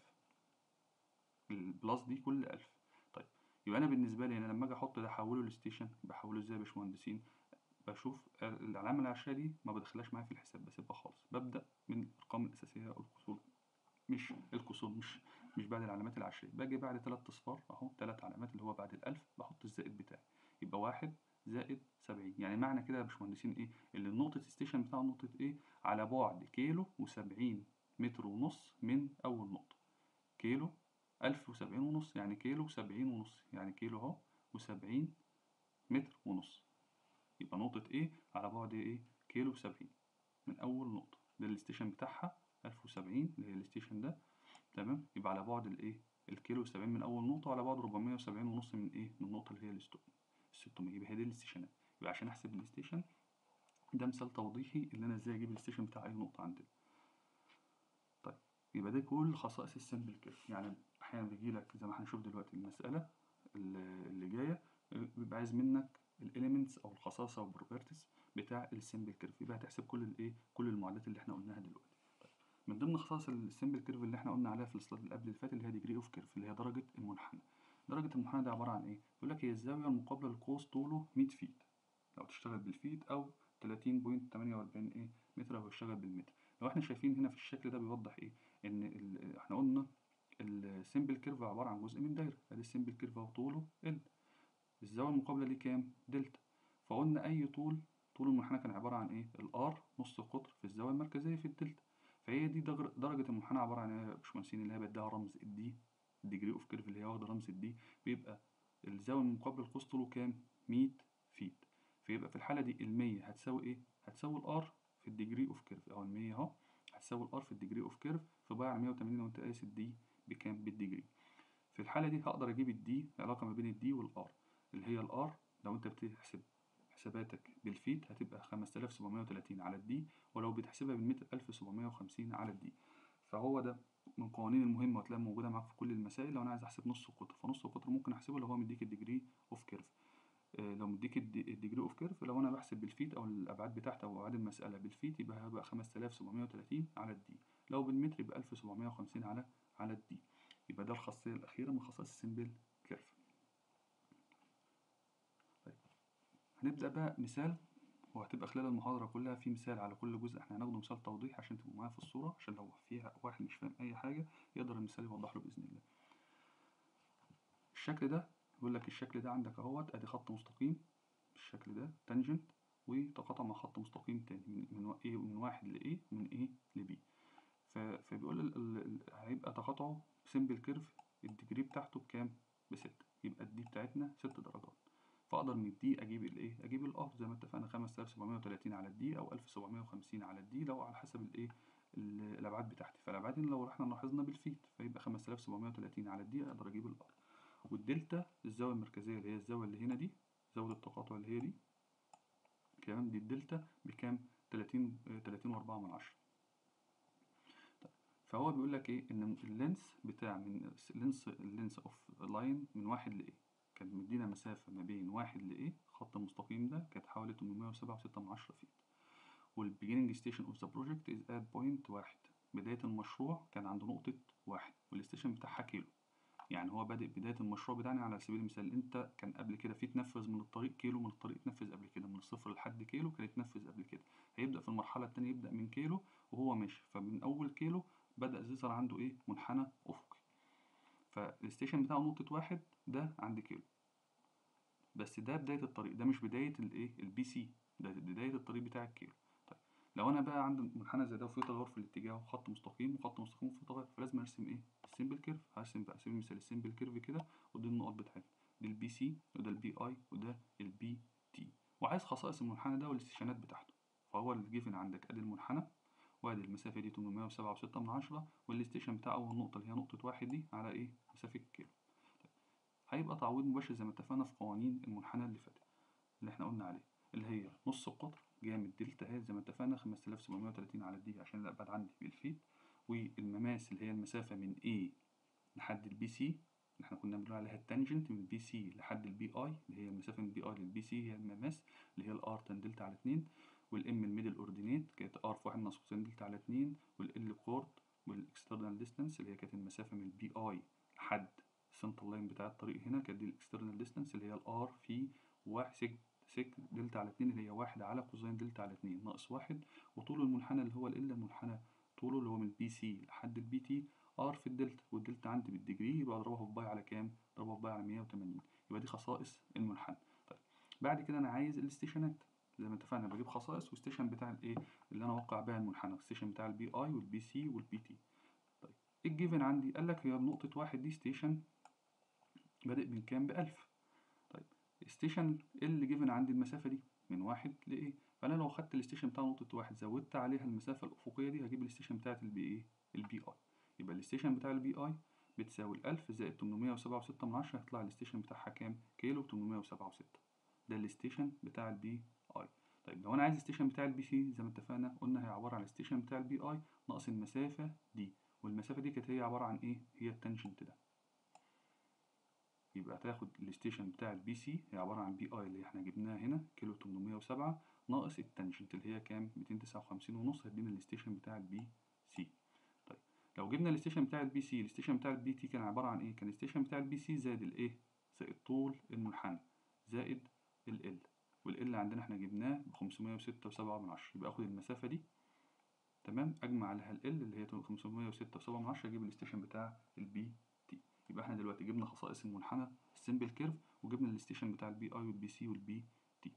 البلس دي كل ألف طيب يبقى أنا بالنسبة لي أنا لما أجي أحط ده أحوله لستيشن بحوله إزاي يا باشمهندسين؟ بشوف العلامة العشرية دي ما بدخلهاش معايا في الحساب بسيبها خالص ببدأ من الأرقام الأساسية أو الكسور مش الكسور مش مش بعد العلامات العشرية باجي بعد تلات أصفار أهو تلات علامات اللي هو بعد الألف بحط الزائد بتاعي يبقى واحد زائد سبعين يعني معنى كده يا باشمهندسين إيه؟ اللي نقطة الستيشن بتاع نقطة إيه؟ على بعد كيلو وسبعين متر ونص من أول نقطة كيلو ألف وسبعين ونص يعني كيلو وسبعين ونص يعني كيلو أهو وسبعين متر ونص يبقى نقطة إيه على بعد إيه كيلو وسبعين من أول نقطة ده الستيشن بتاعها ألف وسبعين اللي هي الستيشن ده تمام يبقى على بعد الإيه الكيلو وسبعين من أول نقطة وعلى بعد ربعمية وسبعين ونص من إيه من النقطة اللي هي الستمية يبقى هي دي الستيشنات يبقى عشان أحسب الستيشن ده مثال توضيحي اللي أنا إزاي أجيب الستيشن بتاع أي نقطة عندنا طيب يبقى ده كل خصائص السمبل كيرف يعني أحيانا بيجيلك زي ما هنشوف دلوقتي المسألة اللي جاية بيبقى عايز منك الاليمنتس او الخصائص او البروبرتيز بتاع السمبل كيرف يبقى هتحسب كل الايه كل المعادلات اللي احنا قلناها دلوقتي طيب. من ضمن خصائص السمبل كيرف اللي احنا قلنا عليها في السلايد اللي قبل اللي فات اللي هي ديجري اوف كيرف اللي هي درجه المنحنى درجه المنحنى دي عباره عن ايه بيقول لك هي الزاويه المقابله للقوس طوله 100 فيت لو تشتغل بالفيت او 30.48 ايه متر لو تشتغل بالمتر لو احنا شايفين هنا في الشكل ده بيوضح ايه ان احنا قلنا السمبل كيرف عباره عن جزء من دايره ادي السمبل كيرف اهو طوله ال الزاوية المقابلة ليه كام؟ دلتا فقلنا أي طول طول المنحنى كان عبارة عن إيه؟ الآر نص قطر في الزاوية المركزية في الدلتا فهي دي درجة المنحنى عبارة عن إيه يا باشمهندسين اللي هي بديها رمز الدي الديجري أوف كيرف اللي هي واخدة رمز الدي بيبقى الزاوية المقابلة للقوس طوله كام؟ 100 فيت فيبقى في الحالة دي المية هتساوي إيه؟ هتساوي الآر في الديجري أوف كيرف أو المية أهو هتساوي الآر في الديجري أوف كيرف فبقى على 180 لو أنت قايس الدي بكام؟ بالديجري في الحالة دي هقدر أجيب الدي العلاقة ما بين الدي والآر اللي هي الار لو انت بتحسب حساباتك بالفيت هتبقى 5730 على الدي ولو بتحسبها بالمتر 1750 على الدي فهو ده من قوانين المهمة وتلاقيها موجودة معاك في كل المسائل لو أنا عايز أحسب نص القطر فنص القطر ممكن أحسبه لو هو مديك الديجري أوف كيرف آه لو مديك الديجري أوف كيرف لو أنا بحسب بالفيت أو الأبعاد بتاعتي أو أبعاد المسألة بالفيت يبقى هيبقى 5730 على الدي لو بالمتر يبقى 1750 على على الدي يبقى ده الخاصية الأخيرة من خصائص السمبل كيرف هنبدأ بقى مثال وهتبقى خلال المحاضرة كلها في مثال على كل جزء احنا هناخده مثال توضيح عشان تبقوا معايا في الصورة عشان لو فيها واحد مش فاهم أي حاجة يقدر المثال يوضح له بإذن الله. الشكل ده بيقول لك الشكل ده عندك اهوت ادي خط مستقيم بالشكل ده تانجنت وتقاطع مع خط مستقيم تاني من من ايه من واحد ل A ومن A ل B فبيقول ال ال هيبقى تقاطعه سمبل كيرف الديجري بتاعته بكام؟ بستة يبقى الدي بتاعتنا ست درجات فاقدر من الدي اجيب الايه اجيب الار زي ما اتفقنا 5730 على الدي او 1750 على الدي لو على حسب الايه الابعاد بتاعتي فالابعاد لو احنا لاحظنا بالفيت فيبقى 5730 على الدي اقدر اجيب الار والدلتا الزاويه المركزيه اللي هي الزاويه اللي هنا دي زاويه التقاطع اللي هي دي كمان دي الدلتا بكام 30 30 و4 من عشرة فهو بيقول لك ايه ان اللينس بتاع من اللينس اللينس اوف لاين من واحد لايه كان مدينا مسافة ما بين واحد لإيه خط المستقيم ده كانت حوالي 807 من عشرة فيت والبيجيننج ستيشن اوف ذا بروجكت از ات بوينت واحد بداية المشروع كان عند نقطة واحد والستيشن بتاعها كيلو يعني هو بادئ بداية المشروع بتاعنا على سبيل المثال انت كان قبل كده في تنفذ من الطريق كيلو من الطريق تنفذ قبل كده من الصفر لحد كيلو كان يتنفذ قبل كده هيبدأ في المرحلة التانية يبدأ من كيلو وهو ماشي فمن أول كيلو بدأ يظهر عنده ايه منحنى أفقي فالستيشن بتاعه نقطة واحد ده عند كيلو بس ده بداية الطريق ده مش بداية الايه البي سي ده بداية الطريق بتاع الكيلو طيب لو انا بقى عندي منحنى زي ده وفيه تغير في الاتجاه وخط مستقيم وخط مستقيم وفيه تغير فلازم ارسم ايه السيمبل كيرف هرسم بقى سبيل المثال السيمبل كيرف كده ودي النقط بتاعتنا دي البي سي وده البي اي وده البي تي وعايز خصائص المنحنى ده والاستشانات بتاعته فهو الجيفن عندك ادي المنحنى وادي المسافة دي 807 من عشرة والاستيشن بتاع أول نقطة اللي هي نقطة واحد دي على إيه؟ مسافة كيلو هيبقى تعويض مباشر زي ما اتفقنا في قوانين المنحنى اللي فاتت اللي احنا قلنا عليه اللي هي نص القطر جايه من الدلتا اهي زي ما اتفقنا 5730 على دي عشان الابعاد عندي بالفيت والمماس اللي هي المسافه من A لحد البي سي اللي احنا كنا بنقول عليها التانجنت من البي سي لحد البي اي اللي هي المسافه من البي اي للبي سي هي المماس اللي هي الار تان دلتا على 2 والام الميدل اوردينيت كانت ار في 1 ناقص كوسين دلتا على 2 والال كورد والاكسترنال ديستانس اللي هي كانت المسافه من البي اي لحد السنتر لاين بتاع الطريق هنا كانت دي الاكسترنال ديستانس اللي هي الار في واحد سيج سيك دلتا على 2 اللي هي واحد على كوزين دلتا على 2 ناقص واحد وطول المنحنى اللي هو ال المنحنى طوله اللي هو من البي سي لحد البي تي ار في الدلتا والدلتا عندي بالديجري يبقى اضربها في باي على كام؟ اضربها في باي على 180 يبقى دي خصائص المنحنى طيب بعد كده انا عايز الاستيشنات زي ما اتفقنا بجيب خصائص والستيشن بتاع الايه اللي انا اوقع بيها المنحنى الستيشن بتاع البي اي والبي سي والبي تي طيب الجيفن عندي قال لك هي نقطة واحد دي ستيشن بادئ من كام بألف طيب الستيشن اللي جيفن عندي المسافة دي من واحد لإيه فأنا لو خدت الستيشن بتاع نقطة واحد زودت عليها المسافة الأفقية دي هجيب الستيشن بتاعت البي إيه البي أي يبقى الستيشن بتاع البي أي بتساوي الألف زائد تمنمية وسبعة وستة من عشرة هيطلع الستيشن بتاعها كام كيلو تمنمية وسبعة وستة ده الستيشن بتاع البي أي طيب لو أنا عايز الستيشن بتاع البي سي زي ما اتفقنا قلنا هي عبارة عن الستيشن بتاع البي أي ناقص المسافة دي والمسافة دي كانت هي عبارة عن إيه هي التانجنت ده يبقى تاخد الستيشن بتاع البي سي هي عبارة عن بي اي اللي احنا جبناها هنا كيلو 807 ناقص التانجنت اللي هي كام 259 ونص هيدينا الستيشن بتاع البي سي طيب لو جبنا الستيشن بتاع البي سي الستيشن بتاع البي تي كان عبارة عن ايه كان الستيشن بتاع البي سي زائد الايه زائد طول المنحنى زائد ال ال وال عندنا احنا جبناه ب 506 وسبعة من عشرة يبقى اخد المسافة دي تمام اجمع عليها ال اللي هي 506 وسبعة من عشرة اجيب الستيشن بتاع البي تي يبقى احنا دلوقتي جبنا خصائص المنحنى السمبل كيرف وجبنا الستيشن بتاع البي اي والبي سي والبي تي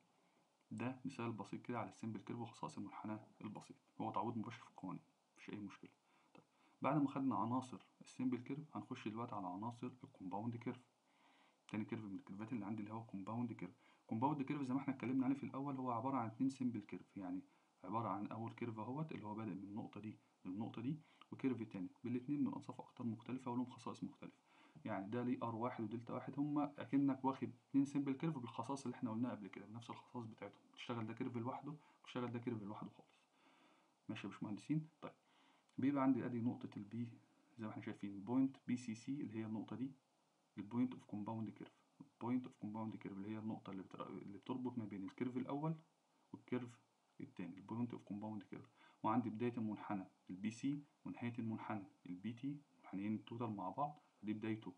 ده مثال بسيط كده على السمبل كيرف وخصائص المنحنى البسيط هو تعويض مباشر في القوانين مفيش اي مشكله طيب بعد ما خدنا عناصر السمبل كيرف هنخش دلوقتي على عناصر الكومباوند كيرف تاني كيرف من الكيرفات اللي عندي اللي هو كومباوند كيرف كومباوند كيرف زي ما احنا اتكلمنا عليه في الاول هو عباره عن اتنين سمبل كيرف يعني عباره عن اول كيرف اهوت اللي هو بادئ من النقطه دي للنقطه دي وكيرف تاني بالاتنين من انصاف اقطار مختلفه ولهم خصائص مختلفه يعني ده ليه ار واحد ودلتا واحد هما اكنك واخد اتنين سمبل كيرف بالخصائص اللي احنا قلناها قبل كده بنفس الخصائص بتاعتهم تشتغل ده كيرف لوحده وتشتغل ده كيرف لوحده خالص ماشي يا باشمهندسين طيب بيبقى عندي ادي نقطة البي زي ما احنا شايفين بوينت بي سي سي اللي هي النقطة دي البوينت اوف كومباوند كيرف البوينت اوف كومباوند كيرف اللي هي النقطة اللي, بتر... اللي بتربط ما بين الكيرف الأول والكيرف التاني البوينت اوف كومباوند كيرف وعندي بداية المنحنى البي سي ونهاية المنحنى البي تي منحنيين التوتال مع بعض دي بدايته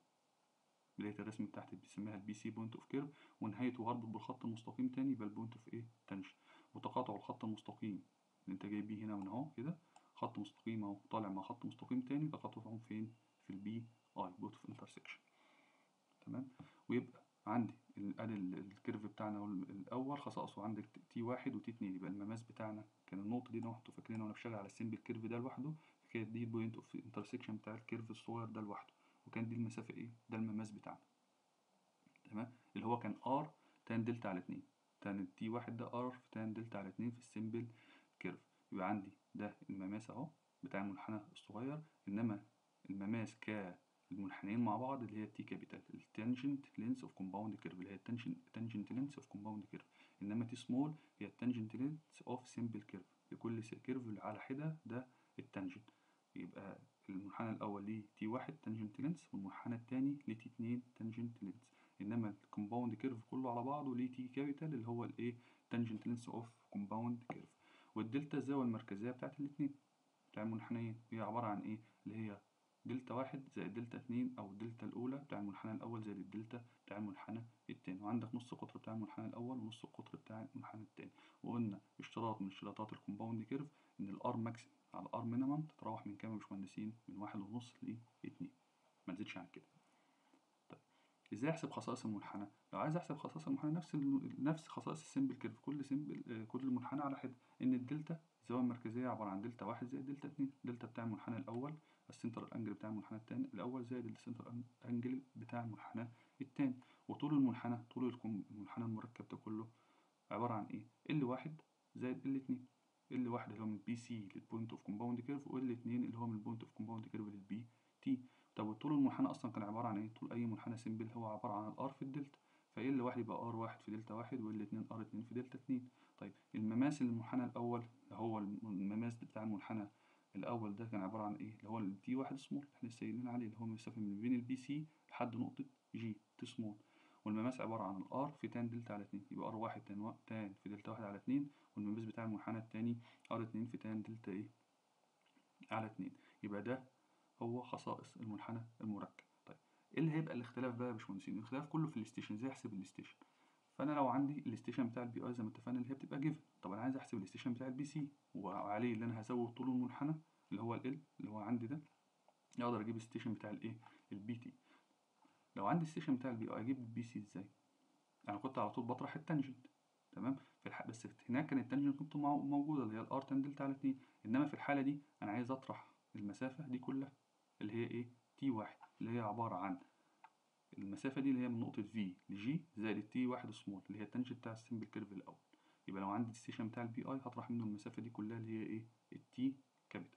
بداية الرسم بتاعتي بنسميها البي سي بوينت اوف كيرف ونهايته هربط بالخط المستقيم تاني يبقى البوينت اوف ايه تنشن وتقاطع الخط المستقيم اللي انت جايب بيه هنا من اهو كده خط مستقيم اهو طالع مع خط مستقيم تاني تقاطعهم فين في البي اي بوت اوف انترسكشن تمام ويبقى عندي ادي الكيرف بتاعنا الاول خصائصه عندك تي واحد وتي اتنين يبقى المماس بتاعنا كان النقطة دي لو انتوا فاكرين وانا بشتغل على السمبل كيرف ده لوحده فكانت دي البوينت اوف انترسكشن بتاع الكيرف الصغير ده لوحده وكان دي المسافة ايه ده المماس بتاعنا تمام اللي هو كان ار تان دلتا على اتنين تان تي واحد ده ار في تان دلتا على اتنين في السمبل كيرف يبقى عندي ده المماس اهو بتاع المنحنى الصغير انما المماس كالمنحنيين مع بعض اللي هي التي كابيتال التانجنت لينس اوف كومباوند كيرف اللي هي التانجنت لينس اوف كومباوند كيرف انما تي سمول هي التانجنت لينس اوف سمبل كيرف لكل كيرف على حده ده التانجنت يبقى المنحنى الأول ليه تي واحد تانجنت لينس والمنحنى التاني ليه تي اتنين تانجنت لينس إنما الكومباوند كيرف كله على بعضه ليه تي كابيتال اللي هو الإيه تانجنت لينس أوف كومباوند كيرف والدلتا الزاوية المركزية بتاعت الاتنين بتاع المنحنيين هي عبارة عن إيه اللي هي دلتا واحد زائد دلتا اتنين أو الدلتا الأولى بتاع المنحنى الأول زائد الدلتا بتاع المنحنى التاني وعندك نص القطر بتاع المنحنى الأول ونص القطر بتاع المنحنى التاني وقلنا اشتراط من اشتراطات الكومباوند كيرف إن الآر ماكسيمم على الار مينيمم تتراوح من كام يا باشمهندسين من واحد ونص لاتنين ما تزيدش عن كده طيب ازاي احسب خصائص المنحنى لو عايز احسب خصائص المنحنى نفس ال... نفس خصائص السمبل كيرف كل سمبل آه كل منحنى على حده ان الدلتا الزاويه المركزيه عباره عن دلتا واحد زائد دلتا اتنين دلتا بتاع المنحنى الاول السنتر انجل بتاع المنحنى التاني الاول زائد السنتر انجل بتاع المنحنى التاني وطول المنحنى طول المنحنى المركب ده كله عباره عن ايه ال واحد زائد ال اتنين ال واحد اللي هو من بي سي للبوينت اوف كومباوند كيرف وال اتنين اللي هو من البوينت اوف كومباوند كيرف للبي تي طب طول المنحنى اصلا كان عباره عن ايه طول اي منحنى سمبل هو عباره عن الار في الدلتا فال واحد يبقى ار واحد في دلتا واحد وال اتنين ار اتنين في دلتا اتنين طيب المماس المنحنى الاول اللي هو المماس بتاع المنحنى الاول ده كان عباره عن ايه اللي هو التي واحد سمول احنا لسه قايلين عليه اللي هو المسافه من بين البي سي لحد نقطه جي تي سمول والمماس عباره عن الار في تان دلتا على اتنين يبقى ار واحد تان, وا- تان في دلتا واحد على اتنين والمماس بتاع المنحنى التاني ار اتنين في تان دلتا ايه على اتنين يبقى ده هو خصائص المنحنى المركب طيب ايه اللي هيبقى الاختلاف بقى يا باشمهندسين الاختلاف كله في الاستيشن ازاي احسب الاستيشن فانا لو عندي الاستيشن بتاع البي اي زي ما اتفقنا اللي هي بتبقى جيفن طب انا عايز احسب الاستيشن بتاع البي سي وعليه اللي انا هزود طول المنحنى اللي هو ال اللي هو عندي ده اقدر اجيب الستيشن بتاع الايه البي تي لو عندي الستيشن بتاع البي اي اجيب البي سي ازاي انا كنت على طول بطرح التانجنت تمام في الح... بس هناك كان التانجنت كنت مع- موجوده اللي هي الار تان دلتا على 2 انما في الحاله دي انا عايز اطرح المسافه دي كلها اللي هي ايه تي واحد اللي هي عباره عن المسافه دي اللي هي من نقطه في لجي زائد التي واحد سمول اللي هي التانجنت بتاع السمبل كيرف الاول يبقى لو عندي الستيشن بتاع البي اي هطرح منه المسافه دي كلها اللي هي ايه التي كابيتال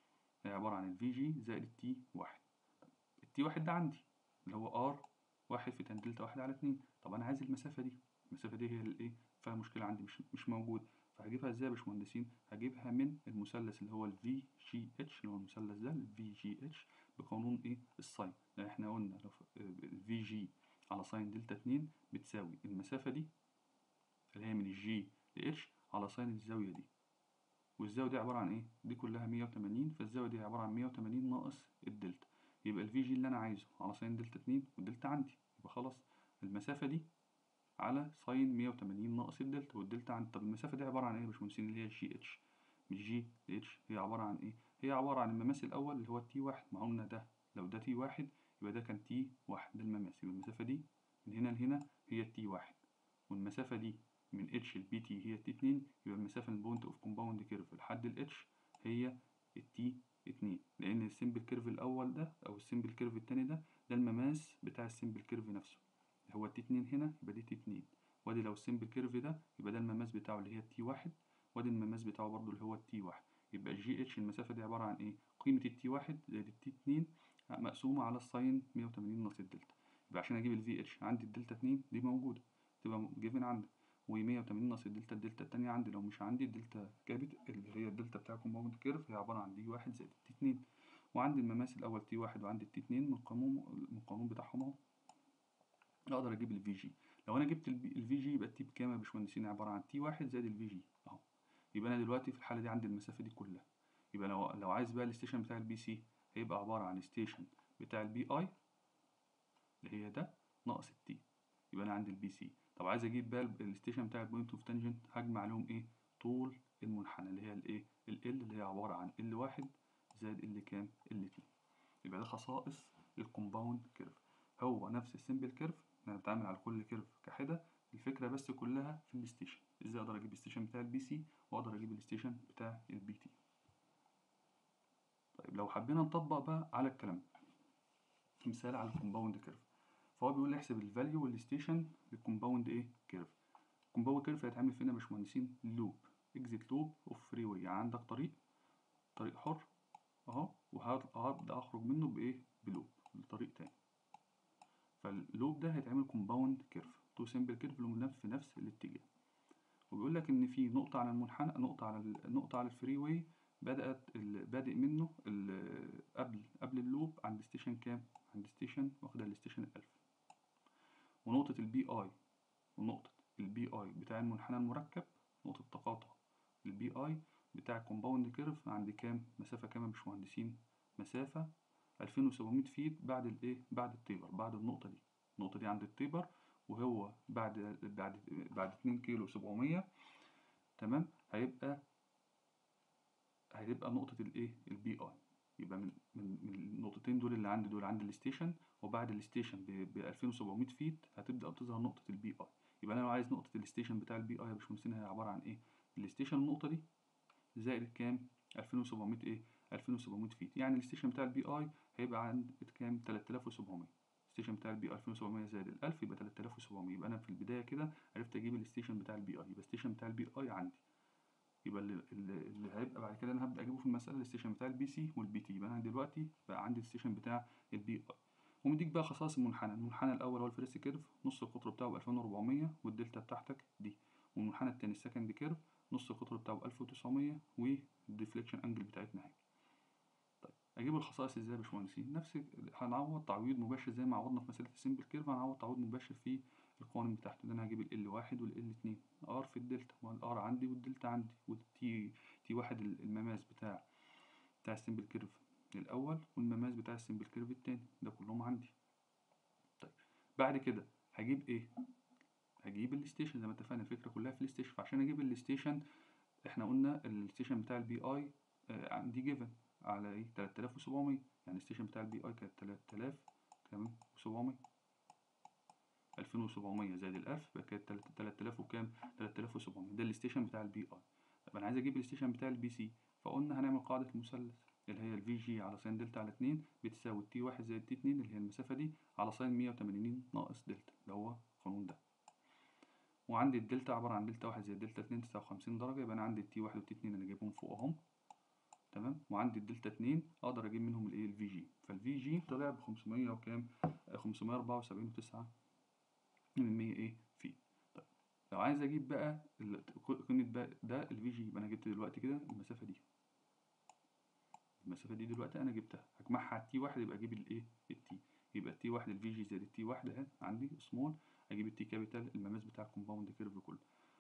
هي عباره عن الفي جي زائد التي واحد التي واحد ده عندي اللي هو ار واحد في تان دلتا واحد على اتنين طب انا عايز المسافه دي المسافه دي هي الايه فيها مشكله عندي مش مش موجود فهجيبها ازاي يا باشمهندسين هجيبها من المثلث اللي هو الفي جي اتش اللي هو المثلث ده الفي جي اتش بقانون ايه الساين لان احنا قلنا لو الفي جي على ساين دلتا اتنين بتساوي المسافه دي اللي هي من الجي لاتش على ساين الزاويه دي والزاويه دي عباره عن ايه دي كلها 180 فالزاويه دي عباره عن 180 ناقص الدلتا يبقى الفي جي اللي انا عايزه على ساين دلتا اتنين والدلتا عندي يبقى خلاص المسافه دي على ساين 180 ناقص الدلتا والدلتا عندي طب المسافه دي عباره عن ايه يا باشمهندسين اللي هي جي اتش مش جي اتش هي عباره عن ايه هي عباره عن المماس الاول اللي هو التي واحد ما قلنا ده لو ده تي واحد يبقى ده كان تي واحد ده المماس يبقى المسافه دي من هنا لهنا هي التي واحد والمسافه دي من اتش لبي تي هي التي اتنين يبقى المسافه من البوينت اوف كومباوند كيرف لحد الاتش هي التي اتنين لان السمبل كيرف الاول ده او السمبل كيرف التاني ده ده المماس بتاع السمبل كيرف نفسه هو التي اتنين هنا يبقى دي تي اتنين وادي لو السمبل كيرف ده يبقى ده المماس بتاعه اللي هي التي واحد وادي المماس بتاعه برضو اللي هو التي واحد يبقى الجي اتش المسافة دي عبارة عن ايه قيمة التي واحد زائد التي اتنين مقسومة على الساين مية وتمانين ناقص الدلتا يبقى عشان اجيب الفي اتش عندي الدلتا اتنين دي موجودة تبقى جيفن عندك ومية وتمانين ناقص الدلتا الدلتا التانية عندي لو مش عندي الدلتا كابت اللي هي الدلتا بتاع كومباوند كيرف هي عبارة عن دي واحد زائد التي اتنين وعندي المماس الأول تي واحد وعندي التي اتنين من القانون من القانون بتاعهم اهو اقدر اجيب الفي جي لو انا جبت الفي جي يبقى التي بكام يا باشمهندسين عباره عن تي واحد زائد الفي جي اهو يبقى انا دلوقتي في الحاله دي عندي المسافه دي كلها يبقى لو لو عايز بقى الستيشن بتاع البي سي هيبقى عباره عن ستيشن بتاع البي اي اللي هي ده ناقص التي يبقى انا عندي البي سي طب عايز اجيب بقى الستيشن بتاع البوينت اوف تانجنت هجمع عليهم ايه طول المنحنى اللي هي الايه ال اللي هي عباره عن ال واحد زائد ال كام ال اتنين يبقى ده خصائص الكومباوند كيرف هو نفس السمبل كيرف انا بتعامل على كل كيرف كحده الفكره بس كلها في الستيشن ازاي اقدر اجيب الستيشن بتاع البي سي واقدر اجيب الستيشن بتاع البي تي طيب لو حبينا نطبق بقى على الكلام ده مثال على الكومباوند كيرف فهو بيقول لي احسب الفاليو والستيشن للكومباوند ايه كيرف الكومباوند كيرف هيتعمل فينا يا باشمهندسين لوب اكزيت لوب اوف فري واي يعني عندك طريق طريق حر اهو وهبدا اخرج منه بايه بلوب لطريق تاني فاللوب ده هيتعمل كومباوند كيرف تو سمبل كيرف لهم في نفس الاتجاه وبيقول لك ان في نقطة على المنحنى نقطة على النقطة على الفري واي بدأت بادئ منه قبل قبل اللوب عند ستيشن كام؟ عند ستيشن واخدها الستيشن الألف ونقطة البي اي ونقطة البي اي بتاع المنحنى المركب نقطة تقاطع البي اي بتاع الكومباوند كيرف عند كام؟ مسافة كام يا باشمهندسين؟ مسافة 2700 فيت بعد الايه بعد التيبر بعد النقطة دي النقطة دي عند التيبر وهو بعد بعد بعد 2 كيلو 700 تمام هيبقى هيبقى نقطة الايه البي اي يبقى من من من النقطتين دول اللي عندي دول عند الستيشن وبعد الستيشن ب 2700 فيت هتبدأ تظهر نقطة البي اي يبقى انا لو عايز نقطة الستيشن بتاع البي اي يا باشمهندسين هي عبارة عن ايه الستيشن النقطة دي زائد كام 2700 ايه 2700 فيت يعني الستيشن بتاع البي اي هيبقى عند كام 3700 الستيشن بتاع البي 2700 زائد ال 1000 يبقى 3700 يبقى انا في البدايه كده عرفت اجيب الستيشن بتاع البي اي يبقى الستيشن بتاع البي اي عندي يبقى اللي, اللي هيبقى بعد كده انا هبدا اجيبه في المساله الستيشن بتاع البي سي والبي تي يبقى انا دلوقتي بقى عندي الستيشن بتاع البي اي ومديك بقى خصائص المنحنى المنحنى الاول هو الفيرست كيرف نص القطر بتاعه ب 2400 والدلتا بتاعتك دي والمنحنى التاني السكند كيرف نص القطر بتاعه ب 1900 والديفليكشن انجل بتاعتنا اهي طيب اجيب الخصائص ازاي يا باشمهندسين نفس هنعوض تعويض مباشر زي ما عوضنا في مساله السمبل كيرف هنعوض تعويض مباشر في القوانين بتاعته ده انا هجيب ال واحد وال اتنين ار في الدلتا والار عندي والدلتا عندي والتي تي واحد المماس بتاع بتاع السمبل كيرف الاول والمماس بتاع السمبل كيرف التاني ده كلهم عندي طيب بعد كده هجيب ايه هجيب الستيشن زي ما اتفقنا الفكره كلها في الستيشن فعشان اجيب الستيشن احنا قلنا الستيشن بتاع البي اي آه عندي جيفن على ايه 3700 يعني الستيشن بتاع البي اي كانت 3000 كام 700 2700 زائد ال 1000 يبقى كانت 3000 وكام 3700 ده الستيشن بتاع البي اي طب انا عايز اجيب الستيشن بتاع البي سي فقلنا هنعمل قاعده المثلث اللي هي الفي جي على ساين دلتا على 2 بتساوي تي 1 زائد تي 2 اللي هي المسافه دي على ساين 180 ناقص دلتا اللي هو القانون ده وعندي الدلتا عباره عن دلتا 1 زائد دلتا 2 59 درجه يبقى انا عندي التي 1 والتي 2 انا جايبهم فوق اهم تمام وعندي الدلتا 2 اقدر اجيب منهم الايه الفي جي فالفي جي طلع ب 500 وكام 574 و9 من 100 ايه في طيب لو عايز اجيب بقى قيمه بقى ده الفي جي يبقى انا جبت دلوقتي كده المسافه دي المسافه دي دلوقتي انا جبتها هجمعها على التي واحد يبقى اجيب الايه التي يبقى التي واحد الفي جي زائد التي واحد اهي عندي سمول اجيب التي كابيتال المماس بتاع الكومباوند كيرف كله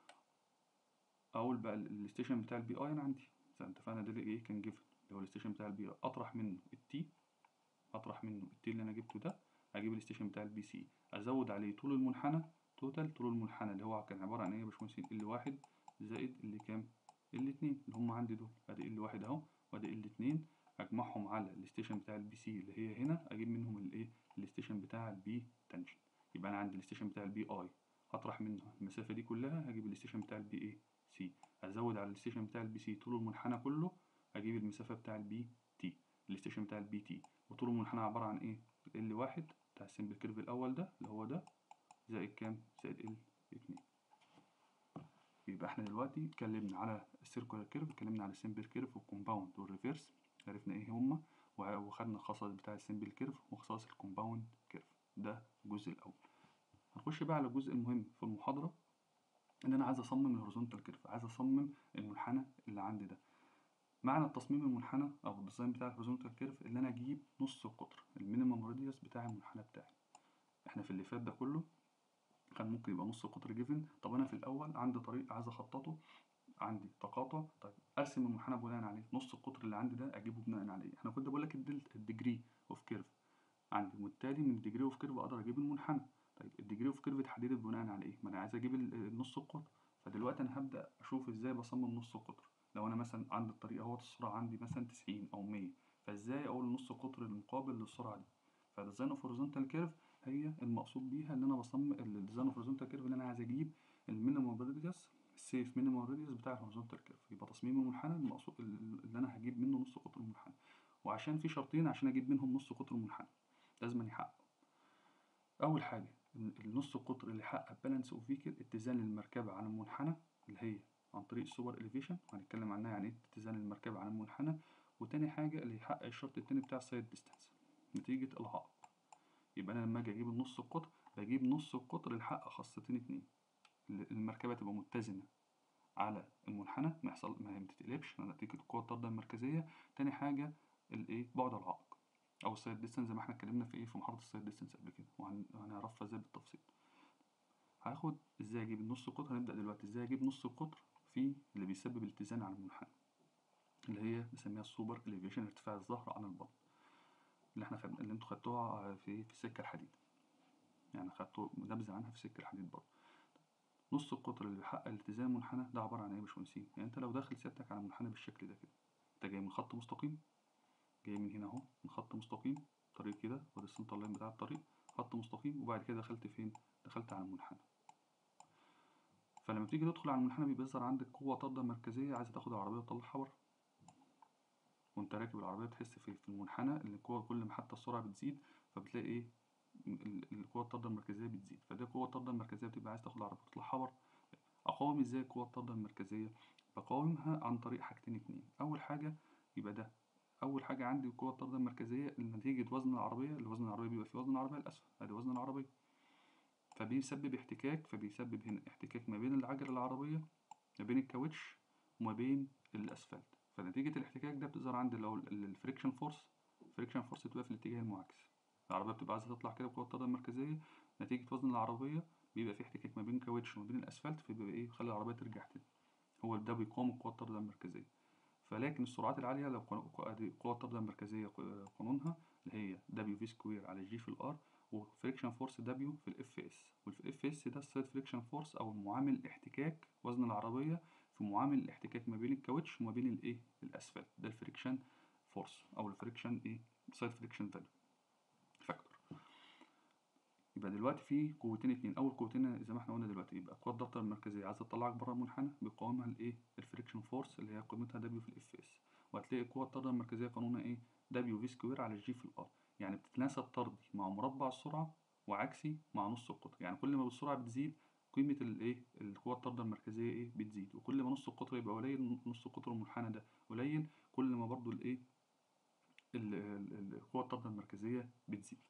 اقول بقى الستيشن بتاع البي اي انا عندي زي ما اتفقنا ده ايه كان جيفن اللي هو الستيشن بتاع البي اي اطرح منه التي اطرح منه التي اللي انا جبته ده اجيب الستيشن بتاع البي سي ازود عليه طول المنحنى توتال طول المنحنى اللي هو كان عباره عن ايه يا باشمهندسين ال واحد زائد اللي كام ال اتنين اللي هم عندي دول ادي ال واحد اهو وادي ال اتنين اجمعهم على الستيشن بتاع البي سي اللي هي هنا اجيب منهم الايه الستيشن بتاع البي تنشن يبقى انا عندي الستيشن بتاع البي اي هطرح منها المسافه دي كلها هجيب الستيشن بتاع البي اي سي ازود على الستيشن بتاع البي سي طول المنحنى كله اجيب المسافه بتاع البي تي الستيشن بتاع البي تي وطول المنحنى عباره عن ايه ال واحد بتاع السمبل كيرف الاول ده اللي هو ده زائد كام زائد ال اتنين يبقى احنا دلوقتي اتكلمنا على السيركولار كيرف اتكلمنا على السمبل كيرف والكومباوند والريفيرس عرفنا ايه هما وخدنا الخصائص بتاع السمبل كيرف وخصائص الكومباوند كيرف ده الجزء الاول هنخش بقى على الجزء المهم في المحاضره ان انا عايز اصمم الهوريزونتال كيرف عايز اصمم المنحنى اللي عندي ده معنى التصميم المنحنى او الديزاين بتاع الهوريزونتال كيرف ان انا اجيب نص القطر المينيمم راديوس بتاع المنحنى بتاعي احنا في اللي فات ده كله كان ممكن يبقى نص قطر جيفن طب انا في الاول عندي طريق عايز اخططه عندي تقاطع طيب ارسم المنحنى بناء عليه نص القطر اللي عندي ده اجيبه بناء عليه احنا كنت بقول لك الديجري اوف كيرف عندي وبالتالي من الديجري اوف كيرف اقدر اجيب المنحنى طيب الديجري اوف كيرف اتحددت بناء على ايه ما انا عايز اجيب النص القطر فدلوقتي انا هبدا اشوف ازاي بصمم نص القطر لو انا مثلا عندي الطريق اهوت السرعه عندي مثلا 90 او 100 فازاي اقول نص القطر المقابل للسرعه دي فالديزاين اوف هوريزونتال كيرف هي المقصود بيها ان انا بصمم الديزاين اوف هوريزونتال كيرف اللي انا عايز اجيب المينيمم راديوس السيف مينيمم راديوس بتاع الهوريزونتال كيرف يبقى تصميم المنحنى المقصود اللي انا هجيب منه نص قطر المنحنى وعشان في شرطين عشان اجيب منهم نص قطر المنحنى لازم يحققوا اول حاجه النص القطر اللي يحقق بالانس اوف فيكل اتزان المركبه على المنحنى اللي هي عن طريق السوبر اليفيشن وهنتكلم عنها يعني ايه اتزان المركبه على المنحنى وتاني حاجه اللي يحقق الشرط التاني بتاع السايد ديستانس نتيجه العائق يبقى انا لما اجي اجيب النص القطر بجيب نص القطر اللي يحقق خاصتين اتنين المركبه تبقى متزنه على المنحنى ما يحصل ما هي متتقلبش نتيجه القوه الطارده المركزيه تاني حاجه الايه بعد العائق او السايد ديستانس زي ما احنا اتكلمنا في ايه في محاضره السايد ديستانس قبل كده وهنعرفها ازاي بالتفصيل هاخد ازاي اجيب النص القطر هنبدا دلوقتي ازاي اجيب نص القطر في اللي بيسبب الاتزان على المنحنى اللي هي بنسميها السوبر اليفيشن ارتفاع الظهر عن البطن اللي احنا خدنا اللي انتوا خدتوها في في السكه الحديد يعني خدتوا نبذه عنها في سكه الحديد برضه نص القطر اللي بيحقق الاتزان المنحنى ده عباره عن ايه يا باشمهندسين يعني انت لو داخل سيادتك على منحنى بالشكل ده كده انت جاي من خط مستقيم جاي من هنا اهو من خط مستقيم طريق كده وده السنتر لاين بتاع الطريق خط مستقيم وبعد كده دخلت فين دخلت على المنحنى فلما تيجي تدخل على المنحنى بيبقى يظهر عندك قوه طارده مركزيه عايزه تاخد العربيه وتطلعها بره وانت راكب العربيه تحس في في المنحنى ان القوه كل ما حتى السرعه بتزيد فبتلاقي ايه القوه الطارده المركزيه بتزيد فده القوه الطارده المركزيه بتبقى عايز تاخد العربيه وتطلعها بره اقاوم ازاي القوه الطارده المركزيه بقاومها عن طريق حاجتين اتنين اول حاجه يبقى ده اول حاجه عندي القوه الطارده المركزيه نتيجه وزن العربيه الوزن العربيه بيبقى فيه وزن العربيه الاسفل ادي وزن العربيه فبيسبب احتكاك فبيسبب هنا احتكاك ما بين العجله العربيه ما بين الكاوتش وما بين الاسفلت فنتيجه الاحتكاك ده بتظهر عندي لو الفريكشن فورس الفريكشن فورس بتبقى في الاتجاه المعاكس العربيه بتبقى عايزه تطلع كده بقوه الطارده المركزيه نتيجه وزن العربيه بيبقى في احتكاك ما بين الكاوتش وما بين الاسفلت فبيبقى ايه يخلي العربيه ترجع تاني هو ده بيقاوم القوه الطارده المركزيه فلكن السرعات العاليه لو قوه الطارده المركزيه قانونها اللي هي دبليو في سكوير على جي في الار وفريكشن فورس دبليو في الاف اس والاف اس ده السايد فريكشن فورس او معامل الاحتكاك وزن العربيه في معامل الاحتكاك ما بين الكاوتش وما بين الايه الاسفلت ده الفريكشن فورس او الفريكشن ايه سايد فريكشن فاليو فاكتور يبقى دلوقتي في قوتين اتنين اول قوتين زي ما احنا قلنا دلوقتي يبقى قوه الضغط المركزيه عايزه تطلعك بره المنحنى بيقاومها الايه الفريكشن فورس اللي هي قيمتها دبليو في الاف اس وهتلاقي القوه الطارده المركزيه قانونها ايه دبليو في سكوير على جي في الار يعني بتتناسب طردي مع مربع السرعه وعكسي مع نص القطر يعني كل ما السرعه بتزيد قيمه الايه القوه الطارده المركزيه ايه بتزيد وكل ما نص القطر يبقى قليل نص قطر المنحنى ده قليل كل ما برضو الايه القوه الطارده المركزيه بتزيد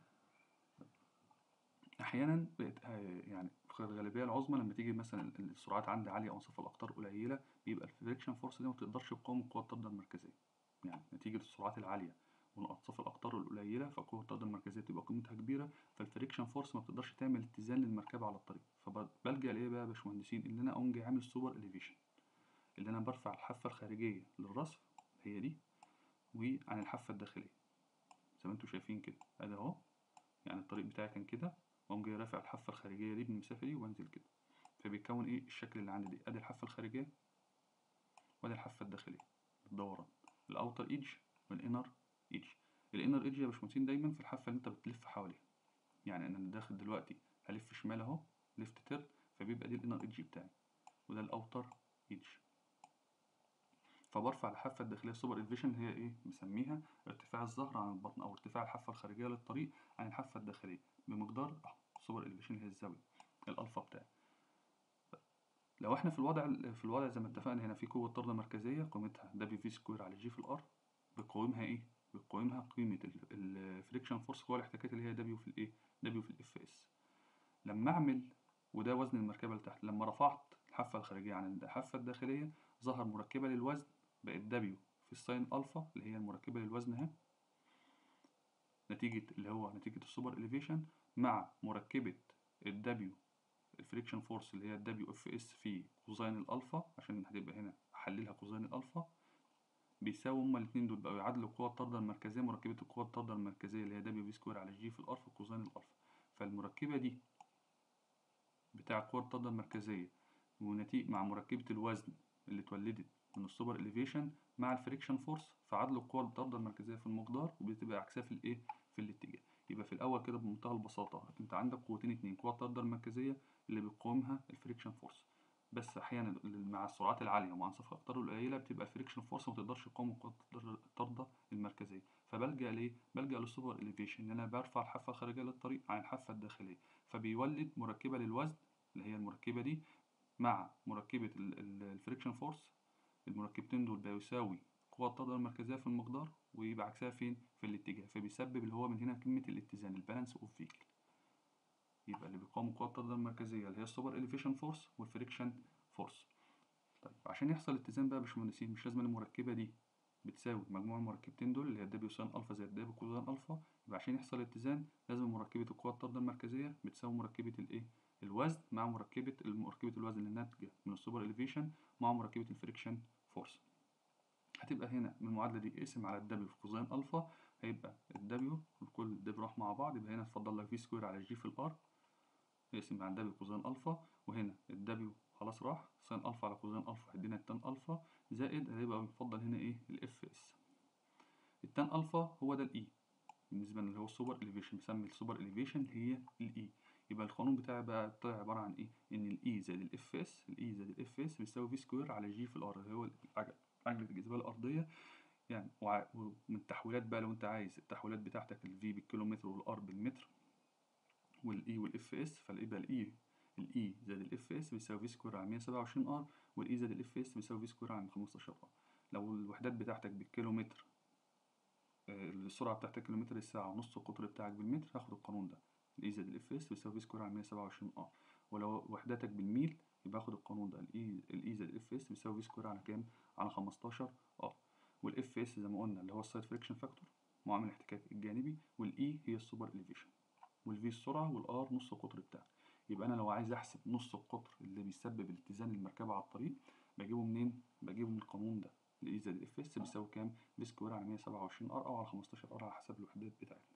احيانا يعني في الغالبيه العظمى لما تيجي مثلا السرعات عندي عاليه او انصاف الاقطار قليله بيبقى الفريكشن فورس دي ما بتقدرش تقاوم القوه الطارده المركزيه يعني نتيجه السرعات العاليه وانصاف الاقطار القليله فقوه الطارده المركزيه تبقى قيمتها كبيره فالفريكشن فورس ما بتقدرش تعمل اتزان للمركبه على الطريق فبلجا لايه بقى يا باشمهندسين ان انا اقوم جاي عامل سوبر اليفيشن اللي انا برفع الحافه الخارجيه للرصف هي دي وعن الحافه الداخليه زي ما انتم شايفين كده ادي اهو يعني الطريق بتاعي كان كده واقوم جاي رافع الحافه الخارجيه دي بالمسافه دي وانزل كده فبيتكون ايه الشكل اللي عندي دي ادي الحافه الخارجيه وادي الحافه الداخليه الدوران الاوتر ايدج والانر ايدج الانر ايدج يا باشمهندسين دايما في الحافه اللي انت بتلف حواليها يعني انا داخل دلوقتي هلف شمال اهو ليفت تيرن فبيبقى دي الانر ايدج بتاعي وده الاوتر ايدج فبرفع الحافة الداخلية سوبر الفيشن هي ايه مسميها ارتفاع الظهر عن البطن او ارتفاع الحافة الخارجية للطريق عن الحافة الداخلية بمقدار سوبر الفيشن هي الزاوية الالفا بتاعي لو احنا في الوضع في الوضع زي ما اتفقنا هنا في قوة طردة مركزية قيمتها دبليو في سكوير على جي في الار بتقاومها ايه بتقاومها قيمة الفريكشن فورس قوة الاحتكاك اللي هي دبليو في الايه دبليو في الاف اس لما اعمل وده وزن المركبة لتحت لما رفعت الحافة الخارجية عن الحافة الداخلية ظهر مركبة للوزن بقت دبليو في الساين الفا اللي هي المركبة للوزن اهي نتيجة اللي هو نتيجة السوبر اليفيشن مع مركبة الدبليو الفريكشن فورس اللي هي الدبليو اف اس في كوزين الالفا عشان هتبقى هنا احللها كوزين الالفا بيساوي هما الاتنين دول بقوا يعادلوا القوة الطاردة المركزية مركبة القوة الطاردة المركزية اللي هي دبليو في سكوير على جي في الار في كوزين الالفا فالمركبة دي بتاع القوة الطاردة المركزية ونتيجة مع مركبة الوزن اللي اتولدت من السوبر اليفيشن مع الفريكشن فورس فعدلوا القوة الطاردة المركزية في المقدار وبتبقى عكسها في الايه في الاتجاه يبقى في الاول كده بمنتهى البساطة انت عندك قوتين اتنين قوة الطاردة المركزية اللي بيقاومها الفريكشن فورس بس احيانا مع السرعات العالية ومع انصاف الاقطار القليلة بتبقى الفريكشن فورس ما تقدرش تقاوم القوة الطاردة المركزية فبلجأ ليه بلجأ للسوبر اليفيشن ان انا برفع الحافة الخارجية للطريق عن الحافة الداخلية فبيولد مركبة للوزن اللي هي المركبة دي مع مركبة الفريكشن فورس المركبتين دول بيساوي قوة الطاردة المركزية في المقدار ويبقى عكسها فين في الاتجاه فبيسبب اللي هو من هنا كلمة الاتزان البالانس اوف فيكل يبقى اللي بيقاوم قوة الطاردة المركزية اللي هي السوبر اليفيشن فورس والفريكشن فورس طيب عشان يحصل اتزان بقى يا باشمهندسين مش لازم المركبة دي بتساوي مجموع المركبتين دول اللي هي الدبليو ساين الفا زائد الدبليو كوزين الفا يبقى عشان يحصل اتزان لازم مركبة القوة الطاردة المركزية بتساوي مركبة الايه الوزن مع مركبة مركبة الوزن اللي ناتجة من السوبر اليفيشن مع مركبة الفريكشن فورس هتبقى هنا من المعادلة دي اقسم على الدبليو في كوزين الفا هيبقى الدبليو وكل الدبليو راح مع بعض يبقى هنا اتفضل لك في سكوير على جي في الار اقسم على الدبليو كوزين الفا وهنا الدبليو خلاص راح ساين الفا على كوزين الفا هيدينا التان الفا زائد هيبقى بيفضل هنا ايه الاف اس التان الفا هو ده الاي بالنسبة اللي هو السوبر اليفيشن بنسمي السوبر اليفيشن هي الاي يبقى القانون بتاعي بقى طلع عبارة عن ايه ان الاي زائد الاف اس الاي زائد الاف اس بيساوي في سكوير على جي في الار اللي هو عجلة الجاذبية الأرضية يعني ومن التحويلات بقى لو انت عايز التحويلات بتاعتك الفي بالكيلومتر والار بالمتر والاي والاف اس فيبقى الاي الاي زائد الاف اس بيساوي في سكوير على 127 ار والاي زائد الاف اس بيساوي في سكوير على 15 ار لو الوحدات بتاعتك بالكيلومتر آه، السرعة بتاعتك كيلومتر الساعة ونص القطر بتاعك بالمتر هاخد القانون ده الاي زائد الاف اس بيساوي في سكوير على 127 ار ولو وحداتك بالميل يبقى اخد القانون ده الاي الاي زائد الاف اس بيساوي في سكوير على كام؟ على 15 ار والاف اس زي ما قلنا اللي هو السايد فريكشن فاكتور معامل الاحتكاك الجانبي والاي هي السوبر اليفيشن والفي السرعة والار نص القطر بتاعك يبقى انا لو عايز احسب نص القطر اللي بيسبب الاتزان المركبة على الطريق بجيبه منين؟ بجيبه من القانون ده الاي زائد الاف اس بيساوي كام؟ في سكوير على 127 ار او على 15 ار على حسب الوحدات بتاعتنا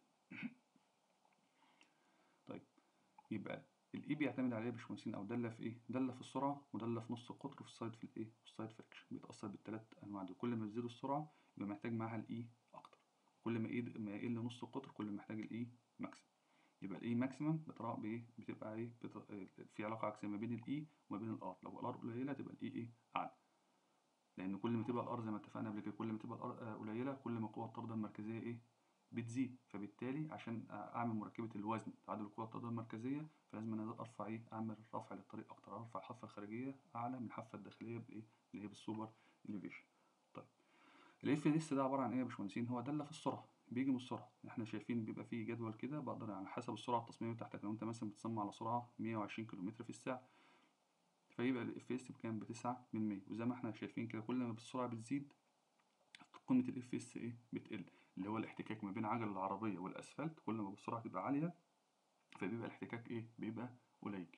طيب يبقى الاي بيعتمد على ايه يا باشمهندسين او داله في ايه؟ داله في السرعه وداله في نص القطر في السايد في الايه؟ في السايد فريكشن بيتاثر بالثلاث انواع دول كل ما تزيد السرعه يبقى محتاج معاها الاي اكتر كل ما يقل ما يقل نص القطر كل ما محتاج الاي ماكسيمم يبقى الاي ماكسيمم بتراء بايه؟ بتبقى ايه؟ بت... في علاقه عكسيه ما بين الاي وما بين الار لو الار قليله تبقى الاي ايه؟ اعلى لان كل ما تبقى الار زي ما اتفقنا قبل كده كل ما تبقى الار قليله كل ما قوه الطرد المركزيه ايه؟ بتزيد فبالتالي عشان اعمل مركبه الوزن تعادل القوه الطرديه المركزيه فلازم انا ارفع ايه اعمل رفع للطريق اكتر ارفع الحافه الخارجيه اعلى من الحافه الداخليه بايه اللي هي بالسوبر اليفيشن طيب الاف اس ده عباره عن ايه يا باشمهندسين هو داله في السرعه بيجي من السرعه احنا شايفين بيبقى فيه جدول كده بقدر على حسب السرعه التصميميه بتاعتك لو انت مثلا بتصمم على سرعه 120 كم في الساعه فيبقى الاف اس بكام بتسعة من 100 وزي ما احنا شايفين كده كل ما السرعه بتزيد قيمه الاف اس ايه بتقل اللي هو الاحتكاك ما بين عجل العربية والأسفلت كل ما السرعة تبقى عالية فبيبقى الاحتكاك إيه؟ بيبقى قليل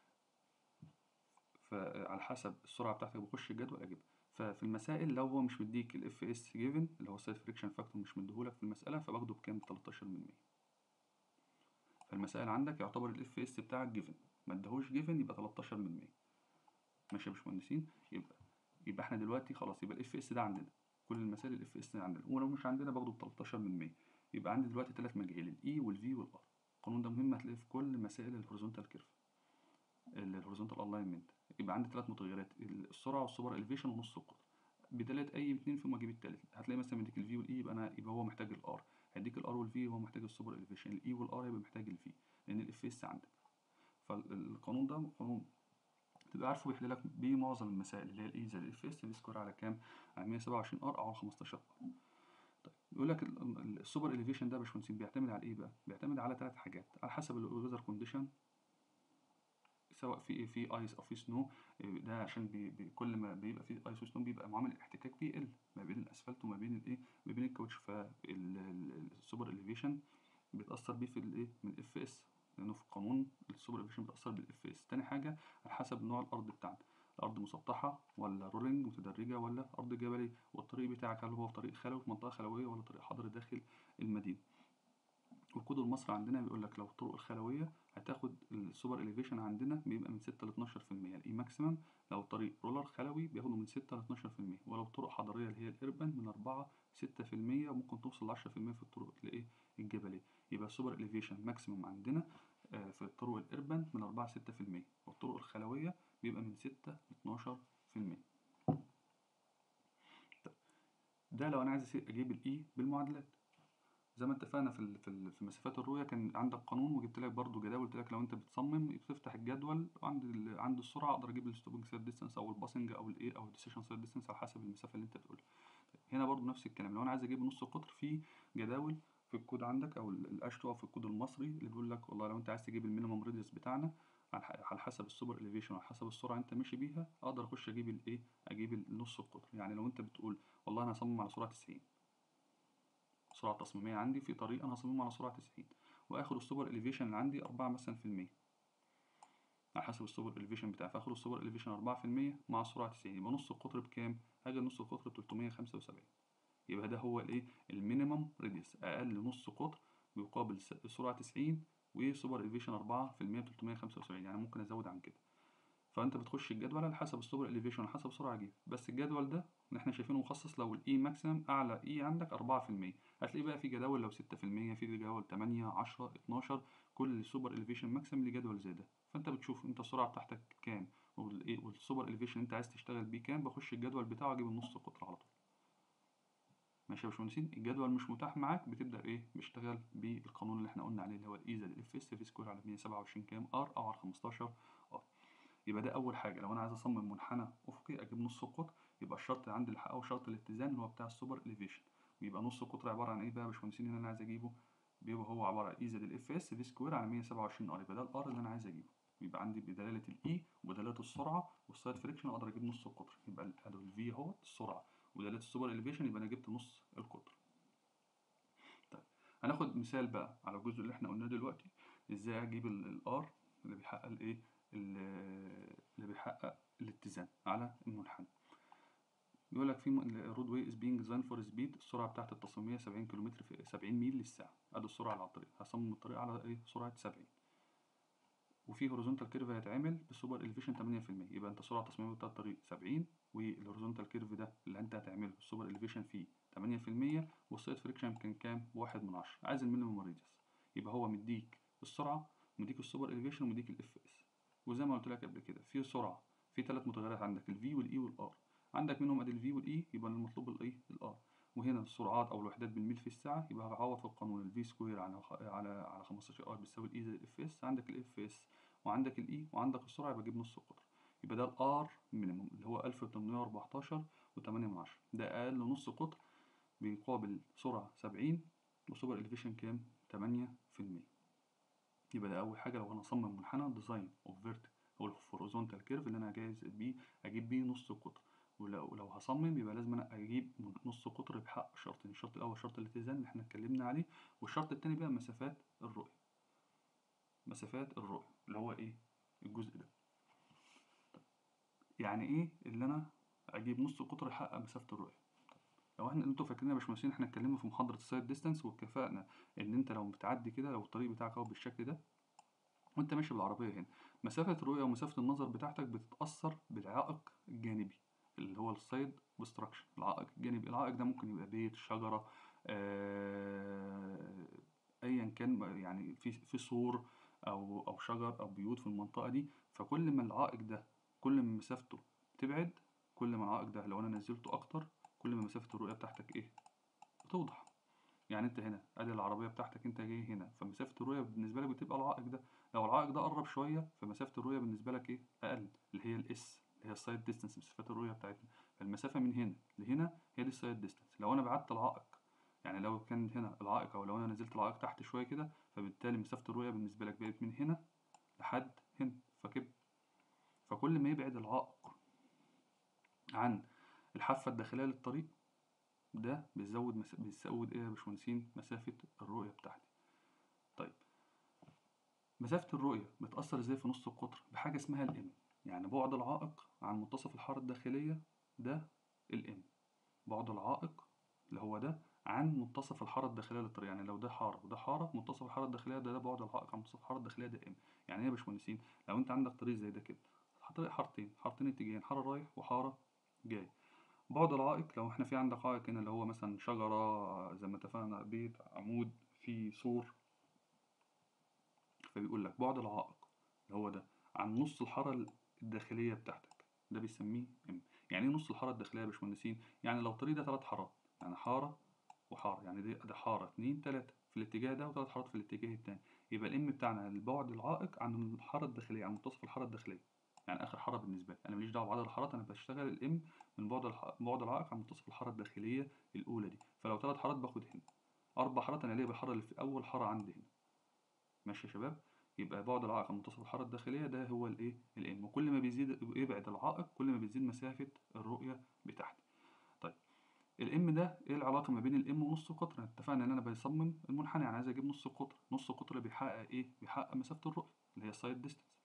فعلى حسب السرعة بتاعتك بخش الجدول أجيبها ففي المسائل لو هو مش مديك الاف اس جيفن اللي هو السايد فريكشن فاكتور مش مديهولك في المسألة فباخده بكام 13 من 100 فالمسائل عندك يعتبر الاف اس بتاعك جيفن ما اداهوش جيفن يبقى 13 من 100 ماشي يا باشمهندسين يبقى يبقى احنا دلوقتي خلاص يبقى الاف اس ده عندنا كل المسائل الاف اس عندنا ولو مش عندنا باخده ب 13 من 100 يبقى عندي دلوقتي ثلاث مجاهيل الاي والفي والار القانون ده مهم هتلاقيه في كل مسائل الهوريزونتال كيرف الهوريزونتال الاينمنت يبقى عندي ثلاث متغيرات السرعه والسوبر اليفيشن ونص القطر بدلاله اي اثنين فيهم اجيب الثالث هتلاقي مثلا مديك الفي والاي يبقى انا يبقى هو محتاج الار هيديك الار والفي هو محتاج السوبر اليفيشن الاي والار يبقى محتاج الفي لان الاف اس عندك فالقانون ده قانون تبقى عارفه بيحل لك بيه معظم المسائل اللي هي الاي زائد الاف اس بيسكور على كام؟ على 127 ار او على 15 ار. طيب يقول لك السوبر اليفيشن ده يا باشمهندسين بيعتمد على ايه بقى؟ بيعتمد على ثلاث حاجات على حسب الويذر كونديشن سواء في في ايس او في سنو ده عشان بي بي كل ما بيبقى في ايس وسنو بيبقى معامل الاحتكاك بيقل ما بين الاسفلت وما بين الايه ما بين الكاوتش فالسوبر اليفيشن بيتاثر بيه في الايه من الاف اس لانه في القانون السوبر اليفيشن بتاثر بالاف اس تاني حاجه على حسب نوع الارض بتاعنا الارض مسطحه ولا رولينج متدرجه ولا ارض جبليه والطريق بتاعك هل هو طريق خلوي في منطقه خلويه ولا طريق حضري داخل المدينه والكود المصري عندنا بيقول لك لو الطرق الخلويه هتاخد السوبر اليفيشن عندنا بيبقى من 6 ل 12% الاي ماكسيمم لو طريق رولر خلوي بياخده من 6 ل 12% ولو طرق حضريه اللي هي الاربن من 4 6% وممكن توصل ل 10% في الطرق الايه الجبليه يبقى السوبر اليفيشن ماكسيمم عندنا في الطرق الاربن من 4 6% والطرق الخلويه بيبقى من 6 ل 12% ده لو انا عايز اجيب الاي بالمعادلات زي ما اتفقنا في في في مسافات الرؤيه كان عندك قانون وجبت لك برضو جداول قلت لك لو انت بتصمم بتفتح الجدول عند عند السرعه اقدر اجيب الستوبنج سايد ديستانس او الباسنج او الايه او الديسيشن سايد ديستانس على حسب المسافه اللي انت بتقولها هنا برضو نفس الكلام لو انا عايز اجيب نص القطر في جداول في الكود عندك او الاشتو او في الكود المصري اللي بيقول لك والله لو انت عايز تجيب المينيمم ريديوس بتاعنا على حسب السوبر اليفيشن وعلى حسب السرعه انت ماشي بيها اقدر اخش اجيب الايه اجيب النص القطر يعني لو انت بتقول والله انا هصمم على سرعه 90 السرعه التصميميه عندي في طريق انا هصممه على سرعه 90 واخد السوبر اليفيشن اللي عندي 4 مثلا في المية على حسب السوبر اليفيشن بتاعي فاخد السوبر اليفيشن 4 في المية مع السرعه 90 يبقى نص القطر بكام هاجي نص القطر ب 375 يبقى ده هو الايه المينيمم ريديوس اقل نص قطر بيقابل سرعه 90 وسوبر اليفيشن 4 في المية ب 375 يعني ممكن ازود عن كده فانت بتخش الجدول على حسب السوبر اليفيشن على حسب السرعه اجيب بس الجدول ده اللي احنا شايفينه مخصص لو الاي ماكسيمم اعلى اي عندك 4% هتلاقي بقى في جداول لو 6% في جداول 8 10 12 كل سوبر اليفيشن ماكسيمم ليه جدول زي ده فانت بتشوف انت السرعه بتاعتك كام والسوبر اليفيشن انت عايز تشتغل بيه كام بخش الجدول بتاعه اجيب النص قطر على طول ماشي يا باشمهندسين الجدول مش متاح معاك بتبدا ايه بتشتغل بالقانون اللي احنا قلنا عليه اللي هو الاي زائد الاف اس في سكوير على 127 كام ار او على 15 ار يبقى ده اول حاجه لو انا عايز اصمم منحنى افقي اجيب نص القطر يبقى الشرط عندي اللي حققه شرط الاتزان اللي هو بتاع السوبر اليفيشن يبقى نص القطر عباره عن ايه بقى يا باشمهندسين اللي انا عايز اجيبه بيبقى هو عباره عن اي زائد الاف اس في سكوير على 127 ار يبقى ده الار اللي انا عايز اجيبه يبقى عندي بدلاله الاي وبدلاله السرعه والسايد فريكشن اقدر اجيب نص القطر يبقى ادي الفي اهوت السرعه ودلاله السوبر اليفيشن يبقى انا جبت نص القطر طيب هناخد مثال بقى على الجزء اللي احنا قلناه دلوقتي ازاي اجيب الار اللي بيحقق الايه اللي بيحقق الاتزان على المنحنى بيقول لك في الرود واي از بينج ديزاين فور سبيد السرعه بتاعت التصميميه 70 كيلومتر في 70 ميل للساعه ادي السرعه على الطريق هصمم الطريق على ايه سرعه 70 وفي هوريزونتال كيرف هيتعمل بسوبر الفيشن 8% يبقى انت سرعه التصميم بتاع الطريق 70 والهوريزونتال كيرف ده اللي انت هتعمله السوبر الفيشن فيه 8% والسايد فريكشن كان كام؟ واحد من عشرة عايز المينيمم راديوس يبقى هو مديك السرعه مديك السوبر الفيشن ومديك الاف اس وزي ما قلت لك قبل كده في سرعه في ثلاث متغيرات عندك الفي والاي والار عندك منهم ادي الفي والاي يبقى المطلوب الاي الار وهنا السرعات او الوحدات بالميل في الساعه يبقى هعوض في القانون الفي سكوير على على على 15 ار بيساوي الاي زائد الاف اس عندك الاف اس وعندك الاي وعندك السرعه يبقى اجيب نص القطر يبقى ده الار مينيموم اللي هو 1814 و8 من عشرة ده اقل نص قطر بيقابل سرعه 70 وسوبر الفيشن كام 8% يبقى ده اول حاجه لو انا اصمم منحنى ديزاين اوف فيرت او الهوريزونتال كيرف اللي انا جايز بيه اجيب بيه نص القطر ولو لو هصمم يبقى لازم انا اجيب نص قطر بحق شرطين الشرط الاول شرط الاتزان اللي احنا اتكلمنا عليه والشرط التاني بقى مسافات الرؤيه مسافات الرؤيه اللي هو ايه الجزء ده طيب. يعني ايه اللي انا اجيب نص قطر يحقق مسافه الرؤيه لو احنا انتوا فاكرين يا باشمهندسين احنا اتكلمنا في محاضره السايد ديستانس واتفقنا ان انت لو بتعدي كده لو الطريق بتاعك اهو بالشكل ده وانت ماشي بالعربيه هنا مسافه الرؤيه ومسافه النظر بتاعتك بتتاثر بالعائق الجانبي اللي هو السايد اوبستراكشن العائق الجانبي العائق ده ممكن يبقى بيت شجره آه ايا كان يعني في في سور او او شجر او بيوت في المنطقه دي فكل ما العائق ده كل ما مسافته تبعد كل ما العائق ده لو انا نزلته اكتر كل ما مسافه الرؤيه بتاعتك ايه بتوضح يعني انت هنا ادي العربيه بتاعتك انت جاي هنا فمسافه الرؤيه بالنسبه لك بتبقى العائق ده لو العائق ده قرب شويه فمسافه الرؤيه بالنسبه لك ايه اقل اللي هي الاس اللي هي السايد ديستانس مسافات الرؤيه بتاعتنا فالمسافه من هنا لهنا هي دي السايد ديستانس لو انا بعدت العائق يعني لو كان هنا العائق او لو انا نزلت العائق تحت شويه كده فبالتالي مسافه الرؤيه بالنسبه لك بقت من هنا لحد هنا فكده فكل ما يبعد العائق عن الحافه الداخليه للطريق ده بيزود مس... بيزود ايه يا باشمهندسين مسافه الرؤيه بتاعتي طيب مسافه الرؤيه بتاثر ازاي في نص القطر بحاجه اسمها الام يعني بعد العائق عن منتصف الحاره الداخليه ده الام بعد العائق اللي هو ده عن منتصف الحاره الداخليه للطريق يعني لو ده حاره وده حاره منتصف الحاره الداخليه ده, ده بعد العائق عن منتصف الحاره الداخليه ده ام يعني ايه يا باشمهندسين لو انت عندك طريق زي ده كده طريق حارتين حارتين اتجاهين حاره رايح وحاره جاي بعد العائق لو احنا في عندك عائق هنا اللي هو مثلا شجرة زي ما اتفقنا بيت عمود في سور فبيقول لك بعد العائق اللي هو ده عن نص الحارة الداخلية بتاعتك ده بيسميه ام يعني ايه نص الحارة الداخلية يا باشمهندسين يعني لو الطريق ده ثلاث حارات يعني حارة وحارة يعني دي ده حارة اتنين تلاتة في الاتجاه ده وثلاث حارات في الاتجاه التاني يبقى الام بتاعنا البعد العائق عن الحارة الداخلية عن منتصف الحارة الداخلية يعني اخر حاره بالنسبه لي انا ماليش دعوه بعدد الحارات انا بشتغل الام من بعد الح... بعد العائق عن منتصف الحاره الداخليه الاولى دي فلو ثلاث حارات باخد هنا اربع حارات انا ليا بالحاره اللي في اول حاره عندي هنا ماشي يا شباب يبقى بعد العائق عن منتصف الحاره الداخليه ده هو الايه الام وكل ما بيزيد يبعد العائق كل ما بتزيد مسافه الرؤيه بتاعتي طيب الام ده ايه العلاقه ما بين الام ونص القطر اتفقنا ان انا بصمم المنحنى يعني عايز اجيب نص القطر نص القطر بيحقق ايه بيحقق مسافه الرؤيه اللي هي السايد ديستانس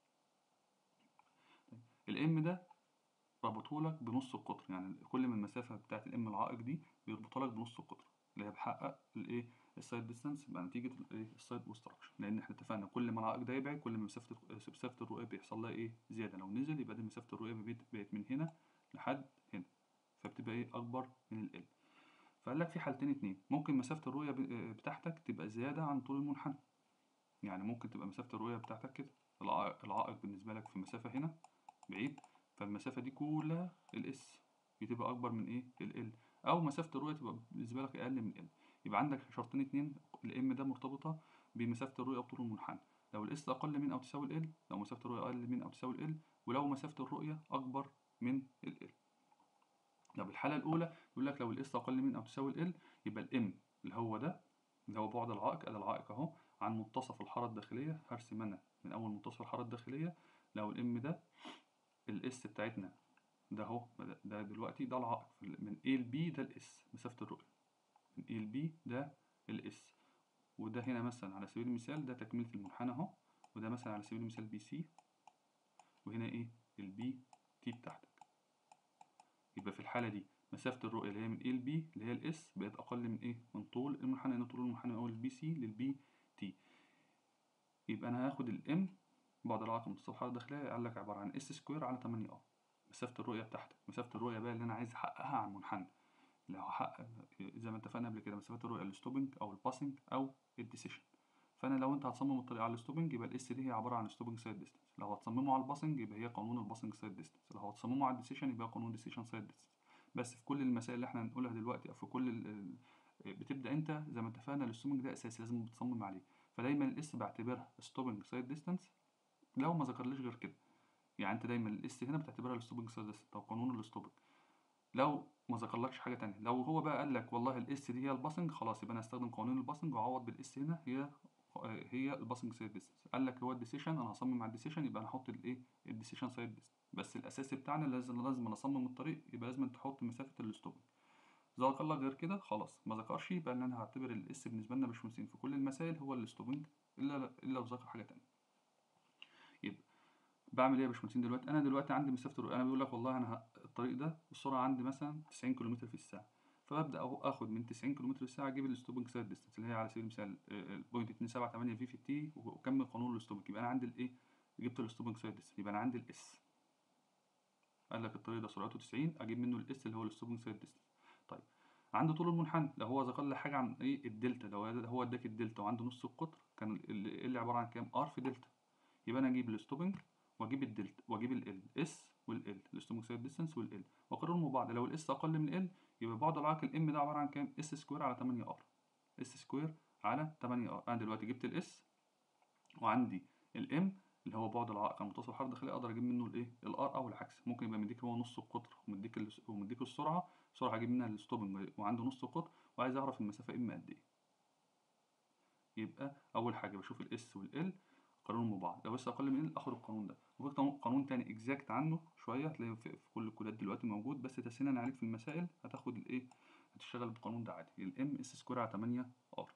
الام ده ربطهولك بنص القطر يعني كل ما المسافه بتاعت الام العائق دي بيربطها لك بنص القطر اللي هي بحقق الايه السايد ديستانس يبقى نتيجه الايه السايد اوبستراكشن لان احنا اتفقنا كل ما العائق ده يبعد كل ما مسافه مسافه الرؤيه بيحصل لها ايه زياده لو نزل يبقى دي مسافه الرؤيه بقت من هنا لحد هنا فبتبقى ايه اكبر من ال فقال لك في حالتين اتنين ممكن مسافه الرؤيه بتاعتك تبقى زياده عن طول المنحنى يعني ممكن تبقى مسافه الرؤيه بتاعتك كده العائق بالنسبه لك في مسافه هنا بعيد فالمسافة دي كلها الاس بتبقى أكبر من إيه؟ ال أو مسافة الرؤية تبقى بالنسبة لك أقل من ال يبقى عندك شرطين اتنين الام ده مرتبطة بمسافة الرؤية بطول المنحنى لو الاس أقل من أو تساوي ال لو مسافة الرؤية أقل من أو تساوي ال ولو مسافة الرؤية أكبر من ال لو الحالة الأولى يقول لك لو الاس أقل من أو تساوي ال يبقى الام اللي هو ده اللي هو بعد العائق ادي العائق اهو عن منتصف الحاره الداخليه هرسم انا من اول منتصف الحاره الداخليه لو الام ده الاس بتاعتنا ده اهو ده- ده دلوقتي ده العائق من A ل B ده الاس مسافه الرؤيه من A ل B ده الاس وده هنا مثلا على سبيل المثال ده تكمله المنحنى اهو وده مثلا على سبيل المثال بي سي وهنا ايه البي تي بتاعتك يبقى في الحالة دي مسافة الرؤية اللي هي من A ل B اللي هي الاس بقت أقل من ايه؟ من طول المنحنى لأن طول المنحنى من أول البي سي للبي تي يبقى أنا هاخد الام بعد العائق من الصفحة الداخلية قال لك عبارة عن اس سكوير على 8 اه مسافة الرؤية بتاعتك مسافة الرؤية بقى اللي أنا عايز أحققها على المنحنى لو هحقق زي ما اتفقنا قبل كده مسافة الرؤية الستوبنج أو الباسنج أو الديسيشن فانا لو انت هتصمم الطريق على الستوبنج يبقى الاس دي هي عباره عن ستوبنج سايد ديستنس لو هتصممه على الباسنج يبقى هي قانون الباسنج سايد ديستنس لو هتصممه على الديسيشن يبقى قانون الديسيشن سايد ديستنس بس في كل المسائل اللي احنا هنقولها دلوقتي او في كل ال ال بتبدا انت زي ما اتفقنا الستوبنج ده اساسي لازم تصمم عليه فدايما الاس بعتبرها ستوبنج سايد ديستنس لو ما ذكرليش غير كده يعني انت دايما الاس هنا بتعتبرها الستوبنج سايد ديستنس او قانون الستوبنج لو ما ذكرلكش حاجه تانية لو هو بقى قال لك والله الاس دي هي الباسنج خلاص يبقى انا هستخدم قانون الباسنج واعوض بالاس هنا هي هي الباسنج سايد ديستنس قال لك هو الديسيشن انا هصمم على الديسيشن يبقى انا هحط الايه الديسيشن سايد ديستنس بس الاساسي بتاعنا لازم لازم أنا اصمم الطريق يبقى لازم تحط مسافه الستوبنج ذكر لك غير كده خلاص ما ذكرش يبقى ان انا هعتبر الاس بالنسبه لنا باشمهندسين في كل المسائل هو الستوبنج الا الا لو ذكر حاجه تانية يبقى بعمل ايه يا باشمهندسين دلوقتي انا دلوقتي عندي مسافه الرؤيه انا بيقول لك والله انا ه- الطريق ده السرعه عندي مثلا 90 كم في الساعه فببدا أهو اخد من 90 كم في الساعه اجيب الستوبنج سايد ديستنس اللي هي على سبيل المثال البوينت 278 في في تي واكمل قانون الستوبنج يبقى انا عندي الايه جبت الستوبنج سايد ديستنس يبقى انا عندي الاس قال لك الطريق ده سرعته 90 اجيب منه الاس اللي هو الستوبنج سايد ديستنس طيب عندي طول المنحنى لو هو ذكر لي حاجه عن ايه الدلتا لو هو اداك الدلتا وعنده نص القطر كان ال- اللي عباره عن كام ار في دلتا يبقى انا اجيب الستوبنج واجيب الدلتا واجيب ال اس والال الستوبنج سايد ديستنس والال واقارنهم ببعض لو الاس اقل من ال يبقى بعد العائق الام ده عباره عن كام اس سكوير على 8 ار اس سكوير على 8 ار انا دلوقتي جبت الاس وعندي الام اللي هو بعد العائق المتصل الحرف الداخلي اقدر اجيب منه الايه الار او العكس ممكن يبقى مديك هو نص القطر ومديك ال- ومديك السرعه السرعه هجيب منها الستوبنج وعنده نص القطر وعايز اعرف المسافه ام قد ايه يبقى اول حاجه بشوف الاس والال قانونهم ببعض لو اس اقل من ال اخد القانون ده وفي قانون- قانون تاني اكزاكت عنه شويه هتلاقيه في في كل الكودات دلوقتي موجود بس تسهيلا عليك في المسائل هتاخد الايه هتشتغل بالقانون ده عادي الام اس سكوير على 8 ار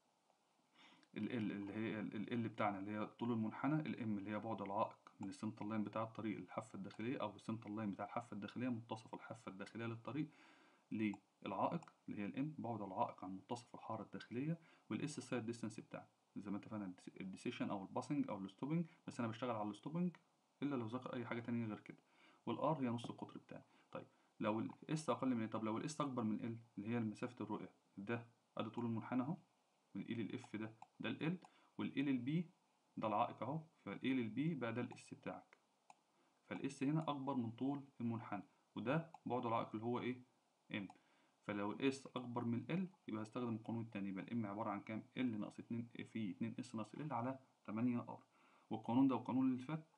ال ال اللي هي ال ال بتاعنا اللي هي طول المنحنى الام اللي هي بعد العائق من السنتر لاين بتاع الطريق للحافه الداخليه او السنتر لاين بتاع الحافه الداخليه منتصف الحافه الداخليه للطريق للعائق اللي هي الام بعد العائق عن منتصف الحاره الداخليه والاس السايد ديستانس بتاعنا زي ما اتفقنا الديسيشن او الباسنج او الستوبنج بس انا بشتغل على الستوبنج الا لو ذكر اي حاجه تانية غير كده والار هي نص القطر بتاعي طيب لو الاس اقل من طب لو الاس اكبر من ال اللي هي مسافه الرؤيه ده ادي طول المنحنى اهو من اي للاف ده ده ال والاي للبي ده العائق اهو فالاي للبي بقى ده الاس بتاعك فالاس هنا اكبر من طول المنحنى وده بعد العائق اللي هو ايه ام فلو الاس اكبر من ال يبقى هستخدم القانون التاني يبقى الام عباره عن كام ال ناقص 2 في 2 اس ناقص ال على 8 ار والقانون ده والقانون اللي فات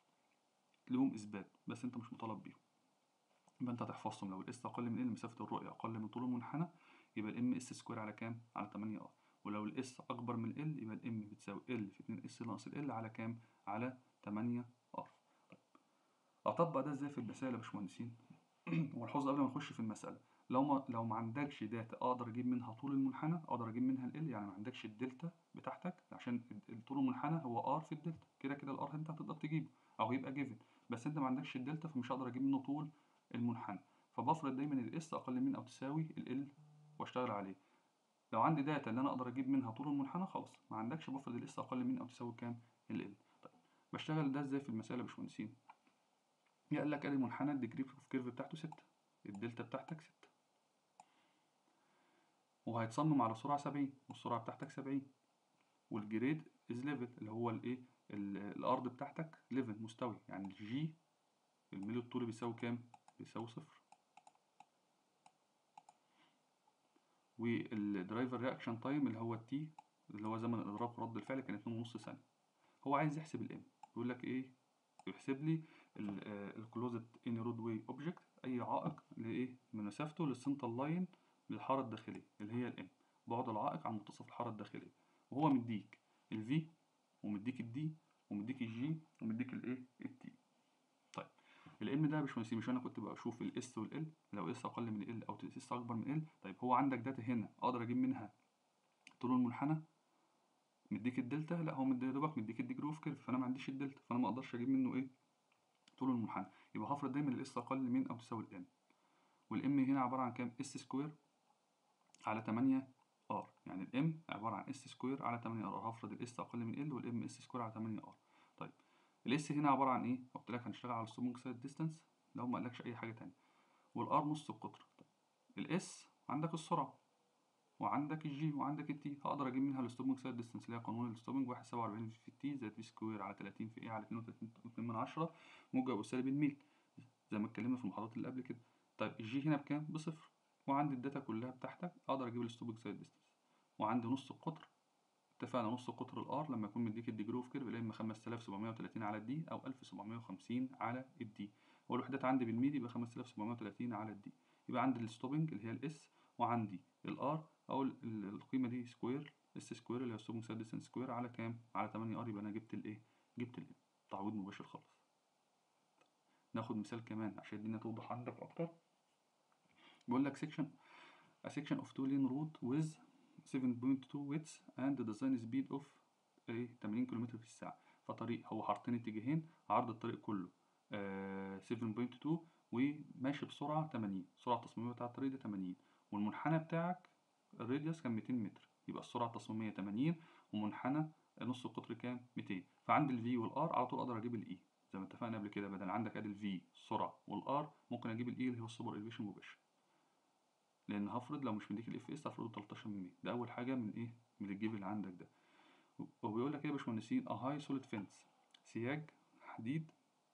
لهم اثبات بس انت مش مطالب بيهم يبقى انت هتحفظهم لو الاس اقل من ال مسافه الرؤيه اقل من طول المنحنى يبقى الام اس سكوير على كام على 8 ار ولو الاس اكبر من ال يبقى الام بتساوي ال في 2 اس ناقص ال على كام على 8 ار طيب اطبق ده ازاي في المسائل يا باشمهندسين والحوظ قبل ما نخش في المساله لو ما لو ما عندكش داتا اقدر اجيب منها طول المنحنى اقدر اجيب منها ال يعني ما عندكش الدلتا بتاعتك عشان ال- طول المنحنى هو ار في الدلتا كده كده الار انت هتقدر تجيبه او هيبقى جيفن بس انت ما عندكش الدلتا فمش هقدر اجيب منه طول المنحنى فبفرض دايما الاس اقل من او تساوي ال واشتغل عليه لو عندي داتا اللي انا اقدر اجيب منها طول المنحنى خلاص ما عندكش بفرض الاس اقل من او تساوي كام ال طيب بشتغل ده ازاي في المساله يا باشمهندسين قال لك ادي منحنى الديجري اوف كيرف بتاعته 6 الدلتا بتاعتك 6 وهيتصمم على سرعة 70 والسرعة بتاعتك 70 والجريد از ليفل اللي هو الايه ال- الارض بتاعتك ليفل مستوي يعني الجي الميل الطولي بيساوي كام بيساوي صفر والدرايفر رياكشن تايم اللي هو التي اللي هو زمن الاضراب ورد الفعل كان 2.5 ثانية هو عايز يحسب الام يقول لك ايه يحسب لي الكلوزد ان رود واي اوبجكت اي عائق لايه من مسافته للسنتر لاين للحاره الداخليه اللي هي الام بعد العائق عن منتصف الحاره الداخليه وهو مديك الفي ومديك الدي ومديك الجي ومديك الايه التي طيب الام ده يا باشمهندس مش انا كنت بشوف الاس والال لو اس اقل من ال او اس اكبر من ال طيب هو عندك داتا هنا اقدر اجيب منها طول المنحنى مديك الدلتا لا هو مدي دوبك مديك الديجري اوف كيرف فانا ما عنديش الدلتا فانا ما اقدرش اجيب منه ايه طول المنحنى يبقى هفرض دايما الاس اقل من او تساوي الام والام هنا عباره عن كام اس سكوير على 8 ار يعني الام عباره عن اس سكوير على 8 ار هفرض الاس اقل من ال والام اس سكوير على 8 ار طيب الاس هنا عباره عن ايه قلت لك هنشتغل على السموك سايد ديستانس لو ما قالكش اي حاجه تانية والار نص القطر طيب. الاس عندك السرعه وعندك الجي وعندك التي هقدر اجيب منها الستوبنج سايد ديستانس اللي هي قانون الستوبنج 1.47 في التي زائد في سكوير على 30 في ايه على 32.2 من 10 موجب وسالب الميل زي ما اتكلمنا في المحاضرات اللي قبل كده طيب الجي هنا بكام بصفر وعندي الداتا كلها بتاعتك اقدر اجيب الستوبنج سايد ديستانس وعندي نص القطر اتفقنا نص قطر الار لما يكون مديك الديجري اوف كيرف يا اما 5730 على الدي او 1750 على الدي والوحدات عندي بالميل يبقى 5730 على الدي يبقى عندي الستوبنج اللي هي الاس وعندي الار او القيمه دي سكوير اس سكوير اللي هي ستوبنج سايد ديستانس سكوير على كام على 8 ار يبقى انا جبت الايه جبت الام تعويض مباشر خالص ناخد مثال كمان عشان الدنيا توضح عندك اكتر بيقول لك section a section of two lane road with 7.2 width and the design speed of ايه 80 كم في الساعة فطريق هو حارتين اتجاهين عرض الطريق كله آه 7.2 وماشي بسرعة 80 سرعة التصميمية بتاع الطريق ده 80 والمنحنى بتاعك الراديوس كان 200 متر يبقى السرعة التصميمية 80 ومنحنى نص القطر كام 200 فعندي الفي والار على طول اقدر اجيب الاي زي ما اتفقنا قبل كده بدل عندك ادي الفي السرعة والار ممكن اجيب الاي اللي هو السوبر الفيشن مباشر لان هفرض لو مش مديك الاف اس هفرضه 13 من 100 ده اول حاجه من ايه من الجيب اللي عندك ده وبيقول لك ايه يا باشمهندسين a high solid fence سياج حديد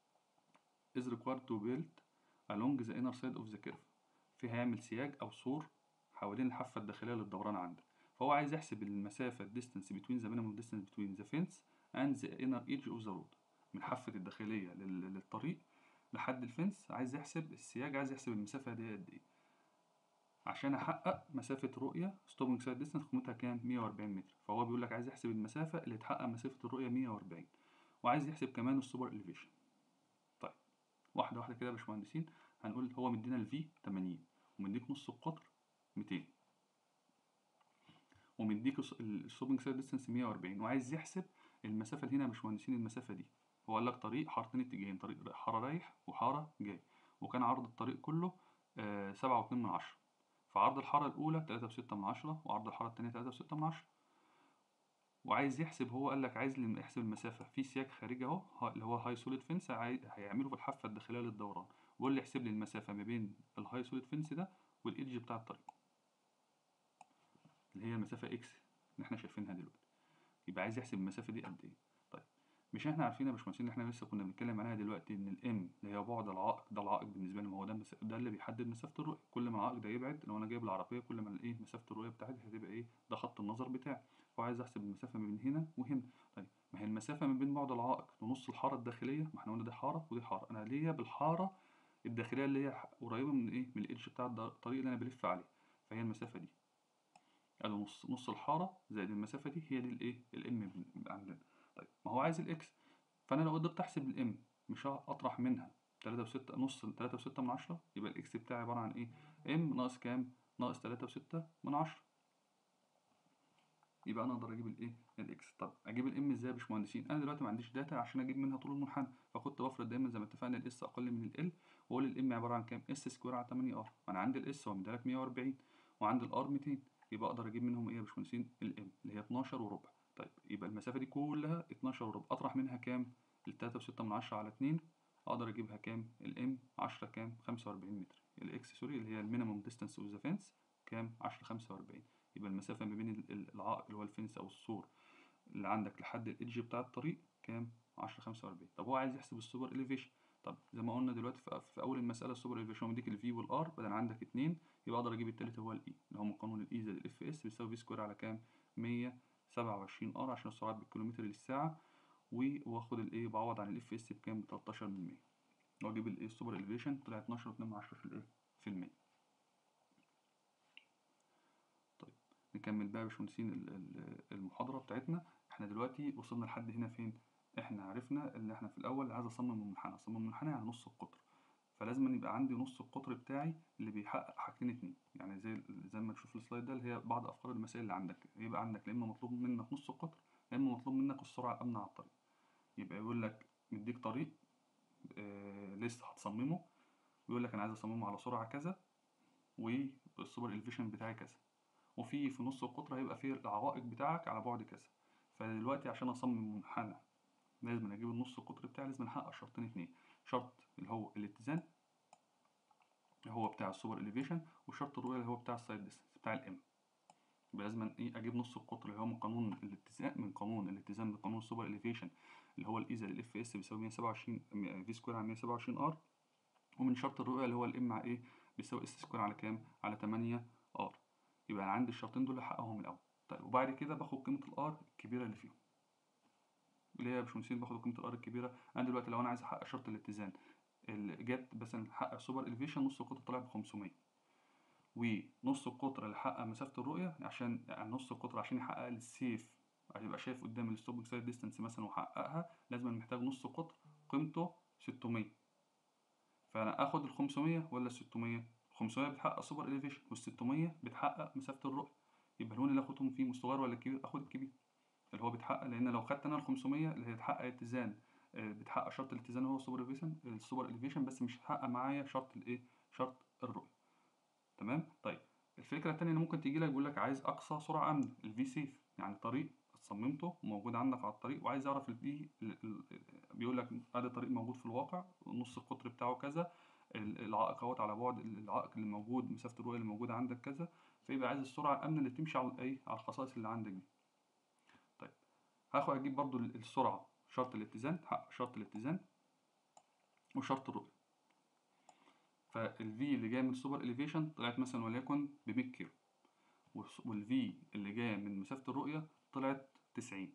is required to build along the inner side of the curve في هيعمل سياج او سور حوالين الحافه الداخليه للدوران عندك فهو عايز يحسب المسافه distance between the minimum distance between the fence and the inner edge of the road من حافه الداخليه للطريق لحد الفنس عايز يحسب السياج عايز يحسب المسافه دي قد ايه عشان احقق مسافه رؤيه ستوبنج سايد ديستانس قيمتها كام 140 متر فهو بيقول لك عايز يحسب المسافه اللي تحقق مسافه الرؤيه 140 وعايز يحسب كمان السوبر اليفيشن طيب واحده واحده كده يا باشمهندسين هنقول هو مدينا الفي 80 ومديك نص القطر 200 ومديك الستوبنج سايد ديستانس 140 وعايز يحسب المسافه اللي هنا يا باشمهندسين المسافه دي هو قال لك طريق حارتين اتجاهين طريق حاره رايح وحاره جاي وكان عرض الطريق كله آه سبعة واتنين من عشرة فعرض الحارة الأولى تلاتة وستة من عشرة وعرض الحارة التانية تلاتة وستة من عشرة وعايز يحسب هو قال لك عايز يحسب المسافة في سياج خارجي أهو اللي هو هاي سوليد فينس هيعمله في الحافة الداخلية للدوران وقول لي احسب لي المسافة ما بين الهاي سوليد فينس ده والإيدج بتاع الطريق اللي هي المسافة إكس اللي احنا شايفينها دلوقتي يبقى عايز يحسب المسافة دي قد إيه طيب مش احنا عارفين يا باشمهندسين ان احنا لسه كنا بنتكلم عليها دلوقتي ان الام اللي هي بعد العائق ده العائق بالنسبه لي ما هو ده مس... ده اللي بيحدد مسافه الرؤيه كل ما العائق ده يبعد لو انا جايب العربيه كل ما الايه مسافه الرؤيه بتاعتي هتبقى ايه ده خط النظر بتاعي فعايز احسب المسافه ما بين هنا وهنا طيب ما هي المسافه ما بين بعد العائق ونص الحاره الداخليه ما احنا قلنا دي حاره ودي حاره انا ليا بالحاره الداخليه اللي هي قريبه من ايه من الايدج بتاع الطريق اللي انا بلف عليه فهي المسافه دي ادي نص نص الحاره زائد المسافه دي هي دي الايه الام عندنا طيب ما هو عايز الاكس فانا لو قدرت احسب الام مش اطرح منها تلاتة وستة نص تلاتة وستة من عشرة يبقى الاكس بتاعي عبارة عن ايه ام ناقص كام ناقص تلاتة وستة من عشرة يبقى انا اقدر اجيب الايه الاكس طب اجيب الام ازاي يا باشمهندسين انا دلوقتي ما عنديش داتا عشان اجيب منها طول المنحنى فكنت بفرض دايما زي ما اتفقنا الاس اقل من ال واقول الام عباره عن كام اس سكوير على 8 ار انا عندي الاس هو مديلك 140 وعندي الار 200 يبقى اقدر اجيب منهم ايه يا باشمهندسين الام اللي هي 12 وربع طيب يبقى المسافه دي كلها 12 وربع اطرح منها كام التلاتة وستة من عشرة على اتنين اقدر اجيبها كام الام عشرة كام خمسة واربعين متر الاكس سوري اللي هي المينيموم ديستانس اوف ذا فينس كام عشرة خمسة واربعين يبقى المسافة ما بين العائق اللي هو الفينس او السور اللي عندك لحد الايدج بتاع الطريق كام عشرة خمسة واربعين طب هو عايز يحسب السوبر اليفيشن طب زي ما قلنا دلوقتي في اول المسألة السوبر اليفيشن هو مديك الفي والار بدل عندك اتنين يبقى اقدر اجيب التالت هو الاي اللي هو من قانون الاي زائد الاف اس بيساوي في سكوير على كام مية سبعة وعشرين ار عشان السرعات بالكيلومتر للساعة واخد الايه بعوض عن الاف اس بكام ب 13 من 100 واجيب الايه السوبر اليفيشن طلع 12 و2 من 10 في الايه في المية نكمل بقى يا باشمهندسين ال- ال- المحاضرة بتاعتنا احنا دلوقتي وصلنا لحد هنا فين احنا عرفنا ان احنا في الاول عايز اصمم منحنى اصمم منحنى يعني نص القطر فلازم يبقى عندي نص القطر بتاعي اللي بيحقق حاجتين اتنين يعني زي زي ما تشوف السلايد ده اللي هي بعض افكار المسائل اللي عندك يبقى عندك يا اما مطلوب منك نص القطر يا اما مطلوب منك السرعه الامنه على الطريق يبقى يقول لك مديك طريق آه لسه هتصممه ويقول لك انا عايز اصممه على سرعه كذا والسوبر الفيشن بتاعي كذا وفي في نص القطر هيبقى فيه العوائق بتاعك على بعد كذا فدلوقتي عشان اصمم منحنى لازم اجيب النص القطر بتاعي لازم احقق شرطين اتنين شرط اللي هو الاتزان اللي هو بتاع السوبر اليفيشن وشرط الرؤية اللي هو بتاع السايد ديستنس بتاع الام يبقى لازم ايه اجيب نص القطر اللي هو من قانون الاتزان من قانون الاتزان من قانون السوبر اليفيشن اللي هو الايزا للاف اس بيساوي 127 في سكوير على 127 ار ومن شرط الرؤية اللي هو الام على ايه بيساوي اس سكوير على كام على 8 ار يبقى انا عندي الشرطين دول احققهم الاول طيب وبعد كده باخد قيمة الار الكبيرة اللي فيهم اللي هي يا باشمهندسين باخد قيمة الار الكبيرة انا دلوقتي لو انا عايز احقق شرط الاتزان اللي جت مثلا حقق سوبر الفيشن نص القطر طلع ب 500 ونص القطر اللي حقق مسافة الرؤية عشان يعني نص القطر عشان يحقق لي السيف هيبقى شايف قدام الستوبنج سايد ديستانس مثلا وحققها لازم محتاج نص قطر قيمته 600 فانا اخد ال 500 ولا ال 600 500 بتحقق سوبر اليفيشن وال 600 بتحقق مسافة الرؤية يبقى اللون اللي اخدهم فيه صغير ولا كبير اخد الكبير اللي هو بيتحقق لان لو خدت انا ال 500 اللي هي تحقق اتزان بتحقق شرط الاتزان هو السوبر اليفيشن السوبر اليفيشن بس مش هتحقق معايا شرط الايه شرط الرؤية تمام طيب الفكره الثانيه اللي ممكن تيجي لك يقول لك عايز اقصى سرعه امن الفي سيف يعني طريق صممته موجود عندك على الطريق وعايز اعرف الفي بيقول لك ادي طريق موجود في الواقع نص القطر بتاعه كذا العائق اهوت على بعد العائق اللي موجود مسافه الرؤيه اللي موجوده عندك كذا فيبقى عايز السرعه الامن اللي تمشي على ايه على الخصائص اللي عندك دي طيب هاخد اجيب برضو السرعه شرط الاتزان تحقق شرط الاتزان وشرط الرؤيه فالفي اللي جايه من السوبر اليفيشن طلعت مثلا وليكن ب 100 كيلو والفي اللي جايه من مسافه الرؤيه طلعت 90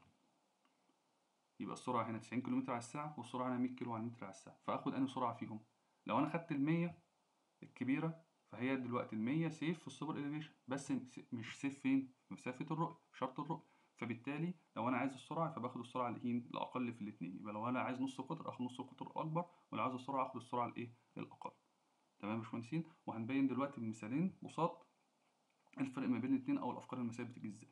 يبقى السرعه هنا 90 كيلو على الساعه والسرعه هنا 100 كيلو على المتر على الساعه فاخد انهي سرعه فيهم لو انا خدت ال 100 الكبيره فهي دلوقتي ال 100 سيف في السوبر اليفيشن بس مش سيف فين في مسافه الرؤيه شرط الرؤيه فبالتالي لو انا عايز السرعه فباخد السرعه الايه الاقل في الاثنين يبقى لو انا عايز نص قطر اخد نص قطر الاكبر ولو عايز السرعه اخد السرعه الايه الاقل تمام يا باشمهندسين وهنبين دلوقتي بمثالين بساط الفرق ما بين الاثنين او الافكار المسائل بتيجي ازاي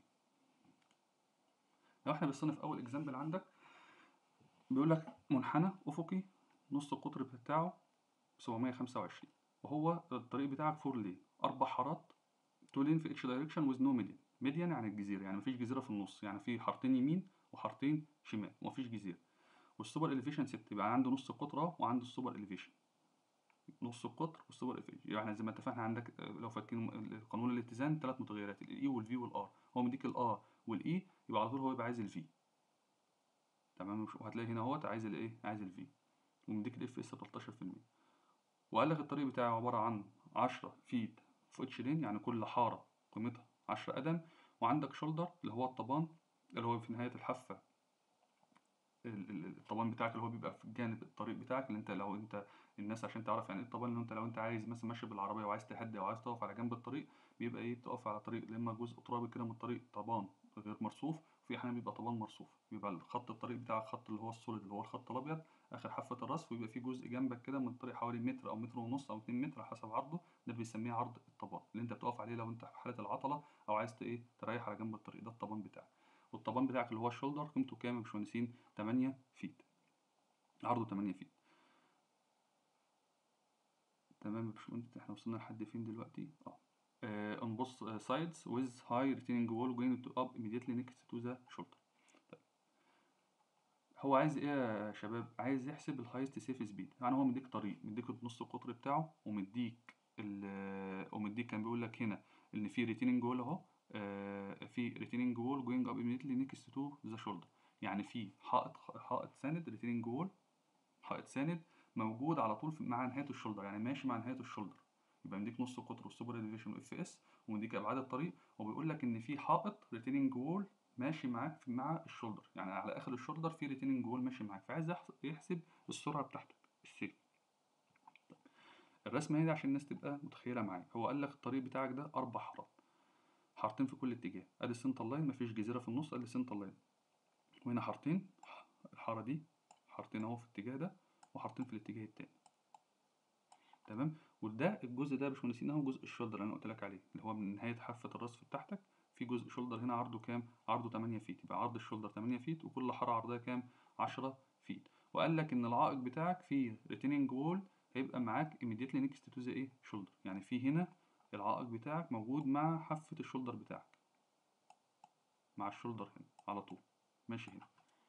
لو احنا بصينا في اول اكزامبل عندك بيقول لك منحنى افقي نص القطر بتاعه 725 وهو الطريق بتاعك فور لين اربع حارات تو لين في اتش دايركشن ويز نو ميديان ميديان يعني الجزيره يعني مفيش جزيره في النص يعني في حارتين يمين وحارتين شمال ومفيش جزيره والسوبر اليفيشن ست يبقى عنده نص قطر اهو وعنده السوبر اليفيشن نص القطر والسوبر اليفيشن يعني زي ما اتفقنا عندك لو فاكرين قانون الاتزان ثلاث متغيرات الاي والفي والار هو مديك الار والاي يبقى على طول هو يبقى عايز الفي تمام وهتلاقي هنا اهوت عايز الايه عايز الفي ومديك الاف اس 13% وقال لك الطريق بتاعه عباره عن 10 فيت في اتش لين يعني كل حاره قيمتها 10 قدم وعندك شولدر اللي هو الطبان اللي هو في نهايه الحافه الطبان بتاعك اللي هو بيبقى في جانب الطريق بتاعك اللي انت لو انت الناس عشان تعرف يعني ايه الطبان اللي انت لو انت عايز مثلا ماشي بالعربيه وعايز تهدي او عايز تقف على جنب الطريق بيبقى ايه تقف على طريق اما جزء ترابي كده من الطريق طبان غير مرصوف وفي احيانا بيبقى طبان مرصوف بيبقى خط الطريق بتاعك خط اللي هو السوليد اللي هو الخط الابيض اخر حافه الرصف ويبقى في جزء جنبك كده من الطريق حوالي متر او متر ونص او 2 متر حسب عرضه ده بيسميه عرض الطبان اللي انت بتقف عليه لو انت في حاله العطله او عايز ايه تريح على جنب الطريق ده الطبان بتاعك والطبان بتاعك اللي هو الشولدر قيمته كام يا باشمهندسين 8 فيت عرضه 8 فيت تمام يا باشمهندس احنا وصلنا لحد فين دلوقتي اه on both sides with high retaining wall going to up immediately next to the shoulder طيب. هو عايز ايه يا شباب عايز يحسب الهايست سيف سبيد يعني هو مديك طريق مديك نص القطر بتاعه ومديك ومديك كان بيقول لك هنا ان في ريتيننج وول اهو في ريتيننج وول جوينج اب immediately next to the shoulder يعني في حائط حائط ساند ريتيننج وول حائط ساند موجود على طول مع نهايه الشولدر يعني ماشي مع نهايه الشولدر يبقى مديك نص قطر والسوبر اليفيشن واف اس ومديك ابعاد الطريق وبيقول لك ان في حائط ريتيننج وول ماشي معاك مع الشولدر يعني على اخر الشولدر في ريتيننج وول ماشي معاك فعايز يحسب السرعه بتاعتك السيف الرسمه هنا عشان الناس تبقى متخيله معايا هو قال لك الطريق بتاعك ده اربع حارات حارتين في كل اتجاه ادي السنتر لاين مفيش جزيره في النص ادي السنتر لاين وهنا حارتين الحاره دي حارتين اهو في الاتجاه ده وحارتين في الاتجاه التاني تمام وده الجزء ده يا باشمهندسين اهو جزء الشولدر اللي انا قلت لك عليه اللي هو من نهايه حافه الراس بتاعتك في جزء شولدر هنا عرضه كام عرضه 8 فيت يبقى عرض الشولدر 8 فيت وكل حاره عرضها كام 10 فيت وقال لك ان العائق بتاعك فيه ريتيننج وول هيبقى معاك immediately next to the ايه شولدر يعني في هنا العائق بتاعك موجود مع حافه الشولدر بتاعك مع الشولدر هنا على طول ماشي هنا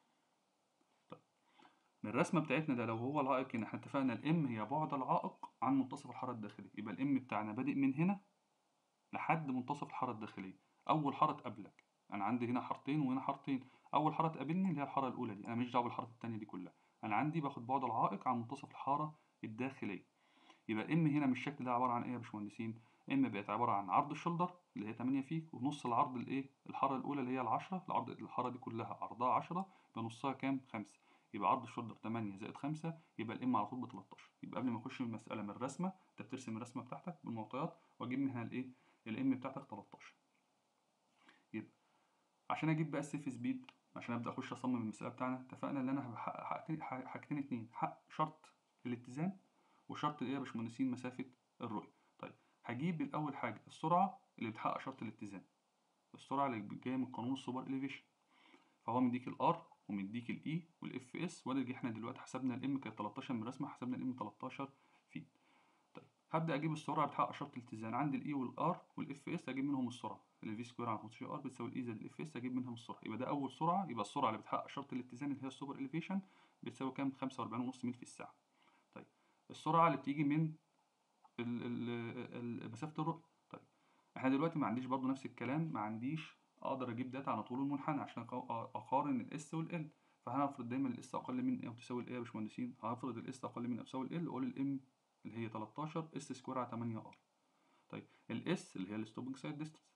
طيب من الرسمه بتاعتنا ده لو هو العائق هنا احنا اتفقنا الام هي بعد العائق عن منتصف الحاره الداخليه يبقى الام بتاعنا بادئ من هنا لحد منتصف الحاره الداخليه اول حاره تقابلك انا عندي هنا حارتين وهنا حارتين اول حاره تقابلني اللي هي الحاره الاولى دي انا ماليش دعوه بالحارات التانيه دي كلها انا عندي باخد بعد العائق عن منتصف الحاره الداخليه يبقى ام هنا من الشكل ده عباره عن ايه يا باشمهندسين ام بقت عباره عن عرض الشولدر اللي هي 8 فيت ونص العرض الايه الحاره الاولى اللي هي ال10 العرض الحاره دي كلها عرضها 10 يبقى نصها كام 5 يبقى عرض الشولدر 8 زائد 5 يبقى الام على طول ب 13 يبقى قبل ما اخش المساله من الرسمه انت بترسم الرسمه بتاعتك بالمعطيات واجيب منها الايه الام بتاعتك 13 يبقى عشان اجيب بقى السيف سبيد عشان ابدا اخش اصمم المساله بتاعنا اتفقنا ان انا هحقق حاجتين حاجتين اتنين حق شرط الاتزان وشرط ايه يا باشمهندسين مسافه الرؤيه طيب هجيب الاول حاجه السرعه اللي بتحقق شرط الاتزان السرعه اللي جايه من قانون السوبر اليفيشن فهو مديك الار ومديك الاي والاف اس وادي احنا دلوقتي حسبنا الام كانت 13 من الرسمه حسبنا الام 13 فيت طيب هبدا اجيب السرعه بتحقق شرط الاتزان عندي الاي والار والاف اس اجيب منهم السرعه الفي سكوير على 15 ار بتساوي الاي زائد الاف اس اجيب منهم السرعه يبقى ده اول سرعه يبقى السرعه اللي بتحقق شرط الاتزان اللي هي السوبر اليفيشن بتساوي كام 45.5 ميل في الساعه طيب السرعه اللي بتيجي من ال ال مسافه الرؤيه طيب احنا دلوقتي ما عنديش برضو نفس الكلام ما عنديش اقدر اجيب داتا على طول المنحنى عشان اقارن الاس والال فهنفرض دايما الاس اقل من او تساوي الايه يا باشمهندسين هنفرض الاس اقل من او تساوي ال واقول الام اللي هي 13 اس سكوير على 8 ار طيب الاس اللي هي الستوبنج سايد ديستنس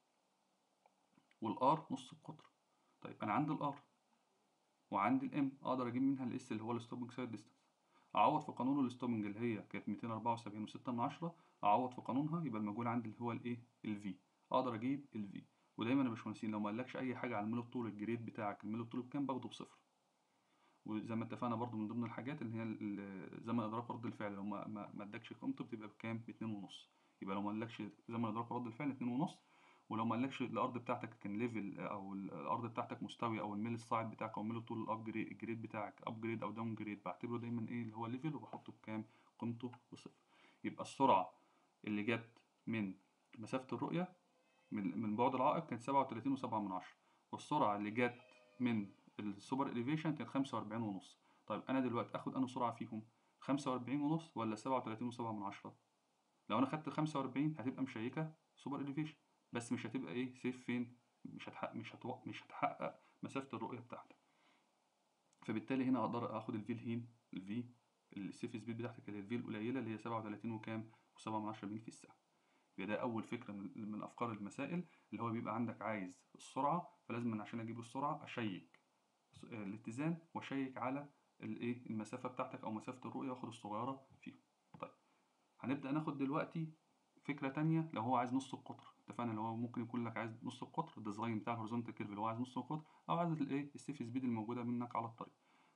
والار نص القطر طيب انا عندي الار وعندي الام اقدر اجيب منها الاس اللي هو الستوبنج سايد ديستنس اعوض في قانون الستوبنج اللي هي كانت 274 و6 من 10 اعوض في قانونها يبقى المجهول عندي اللي هو الايه الفي اقدر اجيب الفي ودايما يا باشمهندسين لو ما قالكش اي حاجه على الميل الطول الجريد بتاعك الميل الطول بكام باخده بصفر وزي ما اتفقنا برضو من ضمن الحاجات اللي هي زمن ادراك رد الفعل لو ما ما ادكش قيمته بتبقى بكام ب 2.5 يبقى لو ما قالكش زمن ادراك رد الفعل 2.5 ولو ما قالكش الارض بتاعتك كان ليفل او الارض بتاعتك مستوي او الميل الصاعد بتاعك او الميل الطول الابجريد الجريد بتاعك ابجريد او داون جريد بعتبره دايما ايه اللي هو ليفل وبحطه بكام قيمته بصفر يبقى السرعه اللي جت من مسافه الرؤيه من من بعد العائق كانت 37.7 من عشرة والسرعه اللي جت من السوبر اليفيشن كانت 45 ونص طيب انا دلوقتي اخد انهي سرعه فيهم 45 ونص ولا 37.7 من عشرة لو انا خدت 45 هتبقى مشيكه سوبر اليفيشن بس مش هتبقى ايه سيف فين مش هتحقق مش هتوق... مش هتحقق مسافه الرؤيه بتاعتك فبالتالي هنا اقدر اخد الفي الهين الفي السيف سبيد بتاعتك اللي هي الفي القليله اللي هي 37 وكام و7 من 10 ميل في الساعه يبقى ده اول فكره من, من افكار المسائل اللي هو بيبقى عندك عايز السرعه فلازم عشان اجيب السرعه اشيك الاتزان واشيك على الايه المسافه بتاعتك او مسافه الرؤيه واخد الصغيره فيهم طيب هنبدا ناخد دلوقتي فكره تانية لو هو عايز نص القطر اتفقنا اللي هو ممكن يكون لك عايز نص القطر الديزاين بتاع الهوريزونتال كيرف اللي هو عايز نص القطر او عايز الايه السيف سبيد الموجوده منك على الطريق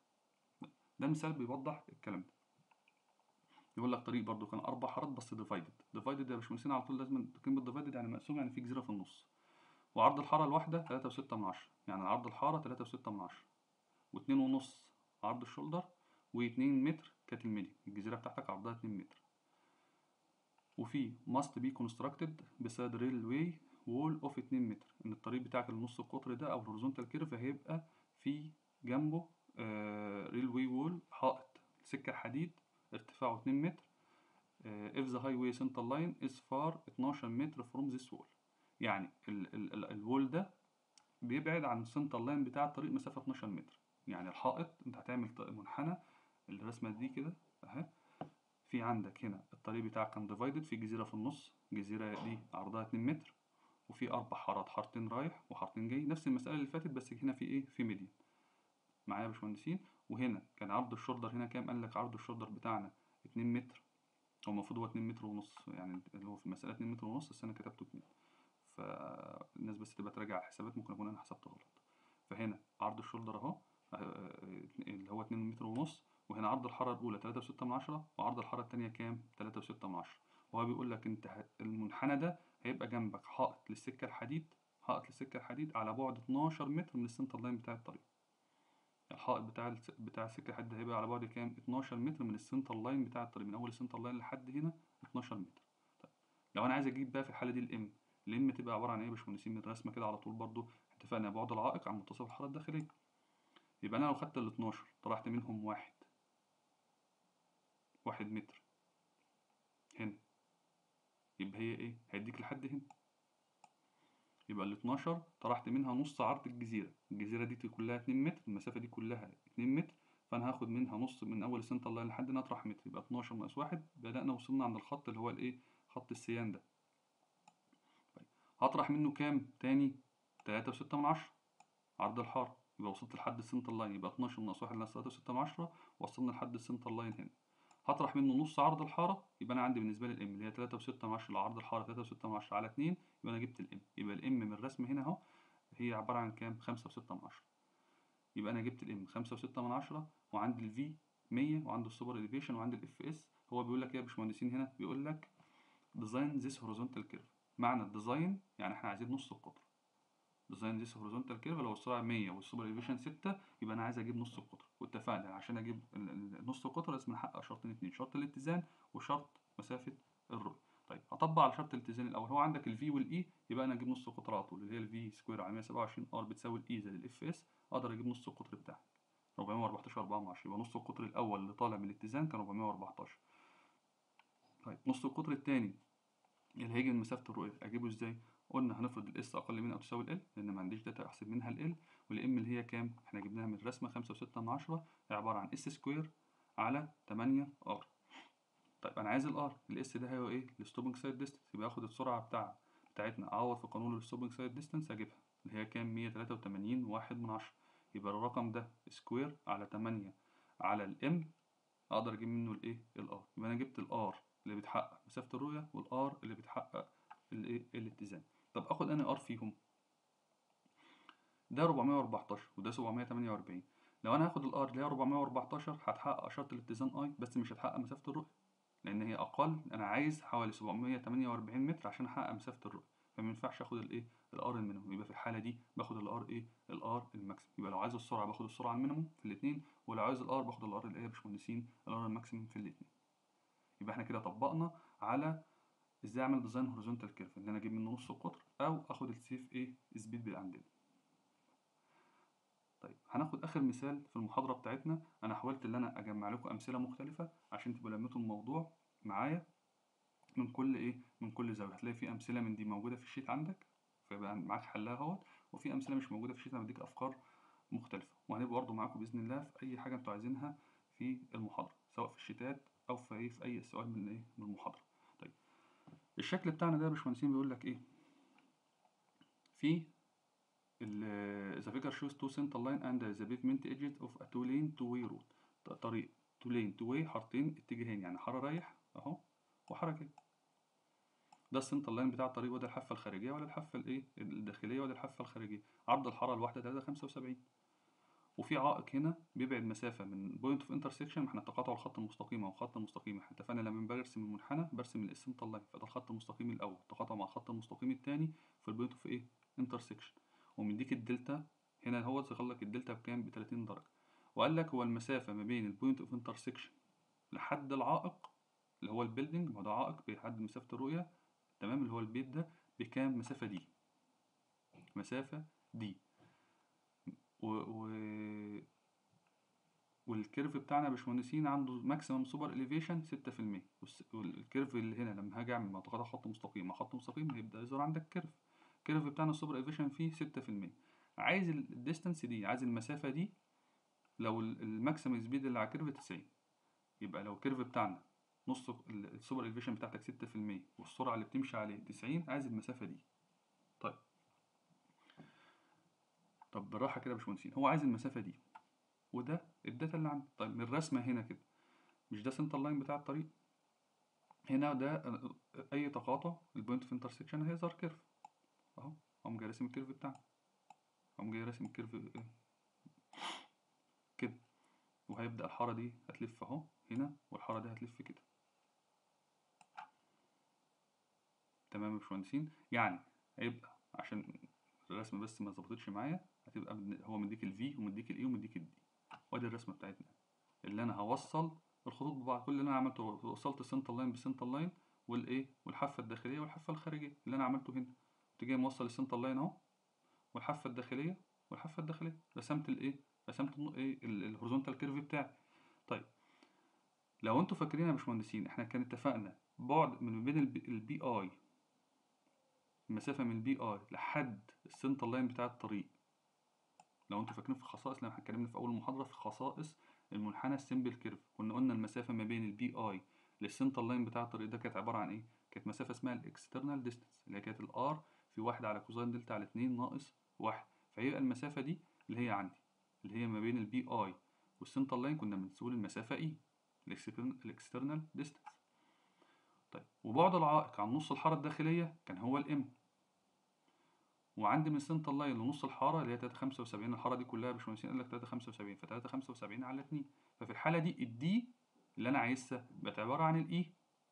ده مثال بيوضح الكلام ده يقول لك طريق برضو كان اربع حارات بس ديفايدد ديفايدد يا باشمهندسين على طول لازم كلمه ديفايدد يعني مقسوم يعني في جزيره في النص وعرض الحاره الواحده 3.6 من عشرة يعني عرض الحاره 3.6 من عشرة واتنين ونص عرض الشولدر واتنين متر كانت الميديا الجزيره بتاعتك عرضها 2 متر وفي must be constructed beside railway wall of 2 متر ان الطريق بتاعك النص القطر ده او الهوريزونتال كيرف هيبقى في جنبه ريلوي وول حائط سكه حديد ارتفاعه 2 متر if the highway center line is far 12 متر from this wall يعني ال ال ال الوول ده بيبعد عن السنتر لاين بتاع الطريق مسافة 12 متر يعني الحائط انت هتعمل منحنى الرسمة دي كده اهي في عندك هنا الطريق بتاعك كان ديفايدد في جزيرة في النص الجزيرة دي عرضها 2 متر وفي أربع حارات حارتين رايح وحارتين جاي نفس المسألة اللي فاتت بس هنا في إيه في ميديان معايا يا باشمهندسين وهنا كان عرض الشولدر هنا كام قال لك عرض الشولدر بتاعنا 2 متر هو المفروض هو 2 متر ونص يعني اللي هو في المسألة 2 متر ونص بس أنا كتبته 2 فالناس بس تبقى تراجع الحسابات ممكن اكون انا حسبت غلط فهنا عرض الشولدر اهو آه، اللي هو 2 متر ونص وهنا عرض الحاره الاولى 3.6 من عشرة وعرض الحاره الثانيه كام 3.6 من عشرة وهو بيقول لك انت ه- المنحنى ده هيبقى جنبك حائط للسكه الحديد حائط للسكه الحديد على بعد 12 متر من السنتر لاين بتاع الطريق الحائط بتاع الس- بتاع السكه الحديد ده هيبقى على بعد كام 12 متر من السنتر لاين بتاع الطريق من اول السنتر لاين لحد هنا 12 متر طيب لو انا عايز اجيب بقى في الحاله دي الام الام تبقى عباره عن ايه يا باشمهندسين من الرسمه كده على طول برضو اتفقنا بعد العائق عن منتصف الحاره الداخليه يبقى انا لو خدت ال 12 طرحت منهم واحد واحد متر هنا يبقى هي ايه هيديك لحد هنا يبقى ال 12 طرحت منها نص عرض الجزيرة الجزيرة دي كلها 2 متر المسافة دي كلها 2 متر فأنا هاخد منها نص من أول السنتر لاين لحد هنا أطرح متر يبقى 12 ناقص واحد بدأنا وصلنا عند الخط اللي هو الإيه خط السيان ده طيب هطرح منه كام تاني 3.6 من عشرة عرض الحارة يبقى وصلت لحد السنتر لاين يبقى 12 ناقص واحد ناقص 3.6 من عشرة وصلنا لحد السنتر لاين هنا هطرح منه نص عرض الحارة يبقى أنا عندي بالنسبة لي الإم اللي هي 3.6 من عشرة لعرض الحارة 3.6 من عشرة على 2 يبقى أنا جبت الإم يبقى الإم من الرسم هنا أهو هي عبارة عن كام؟ خمسة وستة من عشرة يبقى أنا جبت الإم خمسة وستة من عشرة وعندي الفي مية وعندي السوبر إليفيشن وعندي الإف إس هو بيقول لك إيه يا باشمهندسين هنا؟ بيقول لك ديزاين ذيس هوريزونتال كيرف معنى الديزاين يعني إحنا عايزين نص القطر ديزاين ذيس هوريزونتال كيرف لو السرعة 100 والسوبر إليفيشن 6 يبقى أنا عايز أجيب نص القطر واتفقنا عشان أجيب ال- ال- نص القطر لازم نحقق شرطين اتنين شرط الاتزان وشرط مسافة الرؤية طيب هطبق على شرط الاتزان الأول هو عندك الفي والإي يبقى أنا أجيب نص القطر على طول اللي هي الفي سكوير على 127 ار بتساوي الإي زائد الإف إس أقدر أجيب نص القطر بتاعي 414 4 من 10 يبقى نص القطر الأول اللي طالع من الاتزان كان 414 طيب نص القطر التاني اللي هيجي من مسافة الرؤية أجيبه إزاي؟ قلنا هنفرض الاس أقل من أو تساوي ال لأن ما عنديش داتا أحسب منها ال والام اللي هي كام؟ إحنا جبناها من الرسمة خمسة وستة من عشرة هي عبارة عن اس سكوير على تمانية ار طيب أنا عايز الار الاس ده هو إيه؟ الستوبنج سايد ديستنس يبقى آخد السرعة بتاع بتاعتنا أعوض في قانون الستوبنج سايد ديستنس أجيبها اللي هي كام؟ مية تلاتة وتمانين واحد من عشرة يبقى الرقم ده سكوير على تمانية على الام أقدر أجيب منه الإيه؟ الار يبقى أنا جبت الار اللي بتحقق مسافة الرؤية والار اللي بتحقق الايه الاتزان طب اخد انا ار فيهم ده 414 وده 748 لو انا هاخد الار اللي هي 414 هتحقق شرط الاتزان اي بس مش هتحقق مسافة الرؤية لان هي اقل انا عايز حوالي 748 متر عشان احقق مسافة الرؤية فما ينفعش اخد الايه الار المينيموم يبقى في الحالة دي باخد الار ايه الار الماكسيمم يبقى لو عايز السرعة باخد السرعة المينيموم في الاثنين ولو عايز الار باخد الار الايه يا باشمهندسين الار الماكسيمم في الاثنين يبقى احنا كده طبقنا على ازاي اعمل ديزاين هوريزونتال كيرف ان انا اجيب منه نص القطر او اخد السيف ايه سبيد اللي عندنا طيب هناخد اخر مثال في المحاضره بتاعتنا انا حاولت ان انا اجمع لكم امثله مختلفه عشان تبقوا لميتوا الموضوع معايا من كل ايه من كل زاويه هتلاقي في امثله من دي موجوده في الشيت عندك فيبقى معاك حلها اهوت وفي امثله مش موجوده في الشيت انا بديك افكار مختلفه وهنبقى برضه معاكم باذن الله في اي حاجه انتوا عايزينها في المحاضره سواء في الشيتات او في ايه في اي سؤال من ايه من المحاضره طيب الشكل بتاعنا ده يا باشمهندسين بيقول لك ايه في ال the figure shows two center line and the pavement edges of a two lane two way road ط- طريق two lane two way حارتين اتجاهين يعني حارة رايح اهو وحارة جاي ده السنتر لاين بتاع الطريق وده الحافة الخارجية وده الحافة الايه الداخلية وده الحافة الخارجية عرض الحارة الواحدة 375 وفي عائق هنا بيبعد مسافة من بوينت اوف انترسكشن احنا تقاطع الخط المستقيم او الخط المستقيم احنا اتفقنا لما برسم المنحنى برسم السنتر لاين فده الخط المستقيم الاول تقاطع مع الخط المستقيم الثاني في البوينت اوف ايه انترسكشن ومديك الدلتا هنا هو ذكر لك الدلتا بكام ب 30 درجة وقال لك هو المسافة ما بين البوينت اوف انترسكشن لحد العائق اللي هو البيلدينج ما هو ده عائق بيحدد مسافة الرؤية تمام اللي هو البيت ده بكام مسافة دي مسافة دي و... و... والكيرف بتاعنا يا باشمهندسين عنده ماكسيمم سوبر اليفيشن 6% والكيرف اللي هنا لما هاجي اعمل مع خط مستقيم مع خط مستقيم هيبدا يظهر عندك كيرف الكيرف بتاعنا السوبر اليفيشن فيه 6% عايز الديستانس دي عايز المسافة دي لو الماكسيمم سبيد اللي على الكيرف 90 يبقى لو الكيرف بتاعنا نص السوبر اليفيشن بتاعتك 6% والسرعة اللي بتمشي عليه 90 عايز المسافة دي طيب طب بالراحة كده يا باشمهندسين هو عايز المسافة دي وده الداتا اللي عندي طيب من الرسمة هنا كده مش ده سنتر لاين بتاع الطريق هنا ده أي تقاطع البوينت في انترسكشن هيظهر كيرف اهو اقوم جاي راسم الكيرف بتاعنا اقوم جاي راسم الكيرف إيه؟ كده وهيبدأ الحارة دي هتلف اهو هنا والحارة دي هتلف كده تمام يا باشمهندسين يعني هيبقى عشان الرسمة بس ما ظبطتش معايا هتبقى من- هو مديك الفي ومديك الاي ومديك الدي وادي الرسمة بتاعتنا اللي انا هوصل الخطوط ببعض كل اللي انا عملته وصلت السنتر لاين بالسنتر لاين والايه والحافة الداخلية والحافة الخارجية اللي انا عملته هنا كنت جاي موصل السنتر لاين اهو والحافة الداخلية والحافة الداخلية رسمت الايه رسمت النو- ايه الهوريزونتال كيرف بتاعي طيب لو انتوا فاكرين يا باشمهندسين احنا كان اتفقنا بعد من بين البي اي المسافة من البي اي لحد السنتر لاين بتاع الطريق لو انتوا فاكرين في خصائص لما اتكلمنا في اول المحاضرة في خصائص المنحنى السمبل كيرف كنا قلنا المسافة ما بين البي اي للسنتر لاين بتاع الطريق ده كانت عبارة عن ايه؟ كانت مسافة اسمها الاكسترنال ديستانس اللي هي كانت الار في واحد على كوزين دلتا على اتنين ناقص واحد فهي المسافة دي اللي هي عندي اللي هي ما بين البي اي والسنتر لاين كنا بنقول المسافة اي الاكسترنال ديستانس طيب وبعد العائق عن نص الحارة الداخلية كان هو الام وعندي من السنتر لاين لنص الحارة اللي هي 375 الحارة دي كلها يا باشمهندسين قال لك 375 ف 375 على 2 ففي الحالة دي الدي اللي أنا عايزها بقت عبارة عن الإي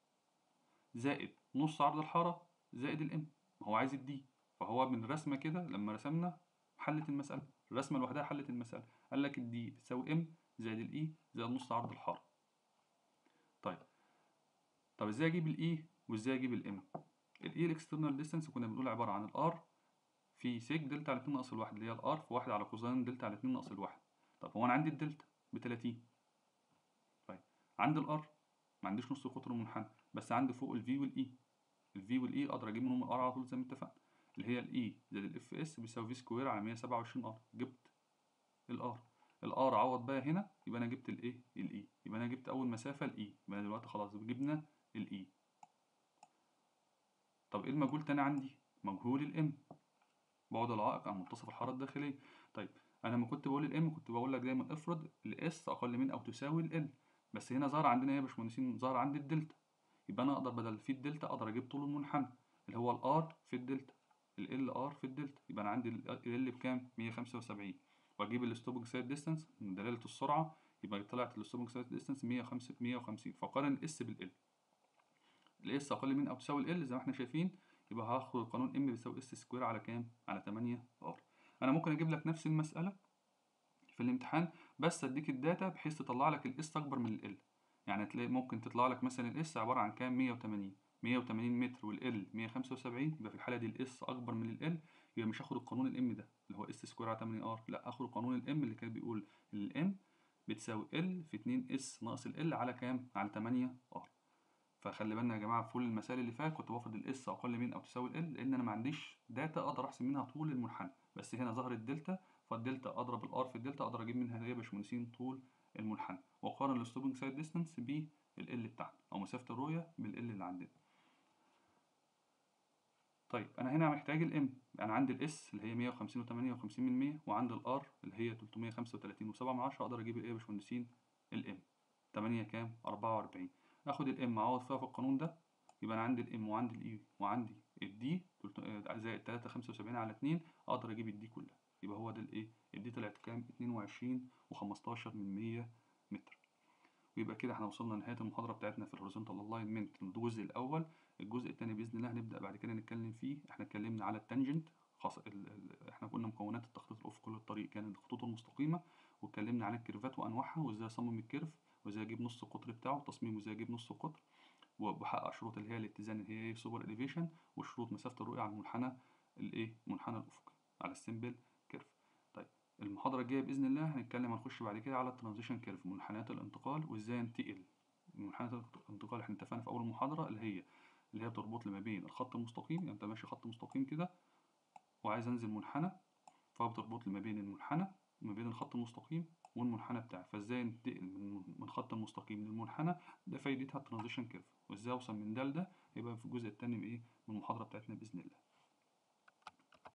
زائد نص عرض الحارة زائد الإم ما هو عايز الدي فهو من رسمة كده لما رسمنا حلت المسألة الرسمة لوحدها حلت المسألة قال لك الدي بتساوي إم زائد الإي زائد نص عرض الحارة طيب طب إزاي أجيب الإي وإزاي أجيب الإم الإي الإكسترنال ديستانس كنا بنقول عبارة عن الآر في سيك دلتا على 2 ناقص الواحد اللي هي الار في واحد على كوزين دلتا على 2 ناقص الواحد طب هو انا عندي الدلتا ب 30 طيب عندي الار ما عنديش نص قطر منحنى بس عندي فوق الفي والاي الفي والاي اقدر اجيب منهم الار على طول زي ما اتفقنا اللي هي الاي زائد الاف اس بيساوي في سكوير على 127 ار جبت الار الار عوض بقى هنا يبقى انا جبت الايه الاي يبقى انا جبت اول مسافه الاي يبقى أنا دلوقتي خلاص جبنا الاي طب ايه المجهول تاني عندي مجهول الام بعد العائق عن منتصف الحارة الداخلية طيب أنا لما كنت بقول الإم كنت بقول لك دايما افرض الإس أقل من أو تساوي الإل بس هنا ظهر عندنا إيه يا باشمهندسين ظهر عندي الدلتا يبقى أنا أقدر بدل في الدلتا أقدر أجيب طول المنحنى اللي هو الآر في الدلتا ال ار في الدلتا يبقى أنا عندي ال بكام 175 وأجيب الستوبنج سايد ديستانس من دلالة السرعة يبقى طلعت الستوبنج سايد ديستانس 150 فقارن الإس بالإل الإس أقل من أو تساوي الإل زي ما إحنا شايفين يبقى هاخد قانون ام بيساوي اس سكوير على كام على 8 ار انا ممكن اجيب لك نفس المساله في الامتحان بس اديك الداتا بحيث تطلع لك الاس اكبر من ال يعني تلاقي ممكن تطلع لك مثلا الاس عباره عن كام 180 180 متر والال 175 يبقى في الحاله دي الاس اكبر من ال يبقى مش هاخد القانون الام ده اللي هو اس سكوير على 8 ار لا هاخد قانون الام اللي كان بيقول الام بتساوي ال في 2 اس ناقص ال على كام على 8 ار فخلي بالنا يا جماعه في كل المسائل اللي فاتت كنت بفرض الاس اقل من او تساوي ال لان انا ما عنديش داتا اقدر احسب منها طول المنحنى بس هنا ظهر الدلتا فالدلتا اضرب الار في الدلتا اقدر اجيب منها يا باشمهندسين طول المنحنى واقارن الستوبنج سايد ديستانس بالال بتاعنا او مسافه الرؤيه بالال اللي عندنا طيب انا هنا محتاج الام انا عندي الاس اللي هي 150 و58 من 100 وعندي الار اللي هي 335 و7 من 10 اقدر اجيب الايه يا باشمهندسين الام 8 كام 44 اخد الام اعوض فيها في القانون ده يبقى انا عندي الام وعندي الاي وعندي الدي زائد 375 على 2 اقدر اجيب الدي كلها يبقى هو ده الايه الدي طلعت كام 22 و15 من 100 متر ويبقى كده احنا وصلنا لنهايه المحاضره بتاعتنا في الهوريزونتال الاينمنت الجزء الاول الجزء الثاني باذن الله هنبدا بعد كده نتكلم فيه احنا اتكلمنا على التانجنت خاص ال ال احنا قلنا مكونات التخطيط الافقي للطريق كانت الخطوط المستقيمه واتكلمنا عن الكيرفات وانواعها وازاي اصمم الكيرف وازاي اجيب نص القطر بتاعه تصميم وازاي اجيب نص القطر وبحقق شروط اللي هي الاتزان اللي هي سوبر اليفيشن وشروط مسافه الرؤيه على المنحنى الايه المنحنى الافقي على السمبل كيرف طيب المحاضره الجايه باذن الله هنتكلم هنخش بعد كده على الترانزيشن كيرف منحنيات الانتقال وازاي انتقل منحنيات الانتقال احنا اتفقنا في اول محاضره اللي هي اللي هي بتربط لي ما بين الخط المستقيم يعني انت ماشي خط مستقيم كده وعايز انزل منحنى فبتربط لي ما بين المنحنى وما بين الخط المستقيم والمنحنى بتاعي فازاي انتقل من من خط المستقيم للمنحنى ده فايدتها الترانزيشن كيرف وازاي اوصل من ده لده يبقى في الجزء الثاني بايه من المحاضره بتاعتنا باذن الله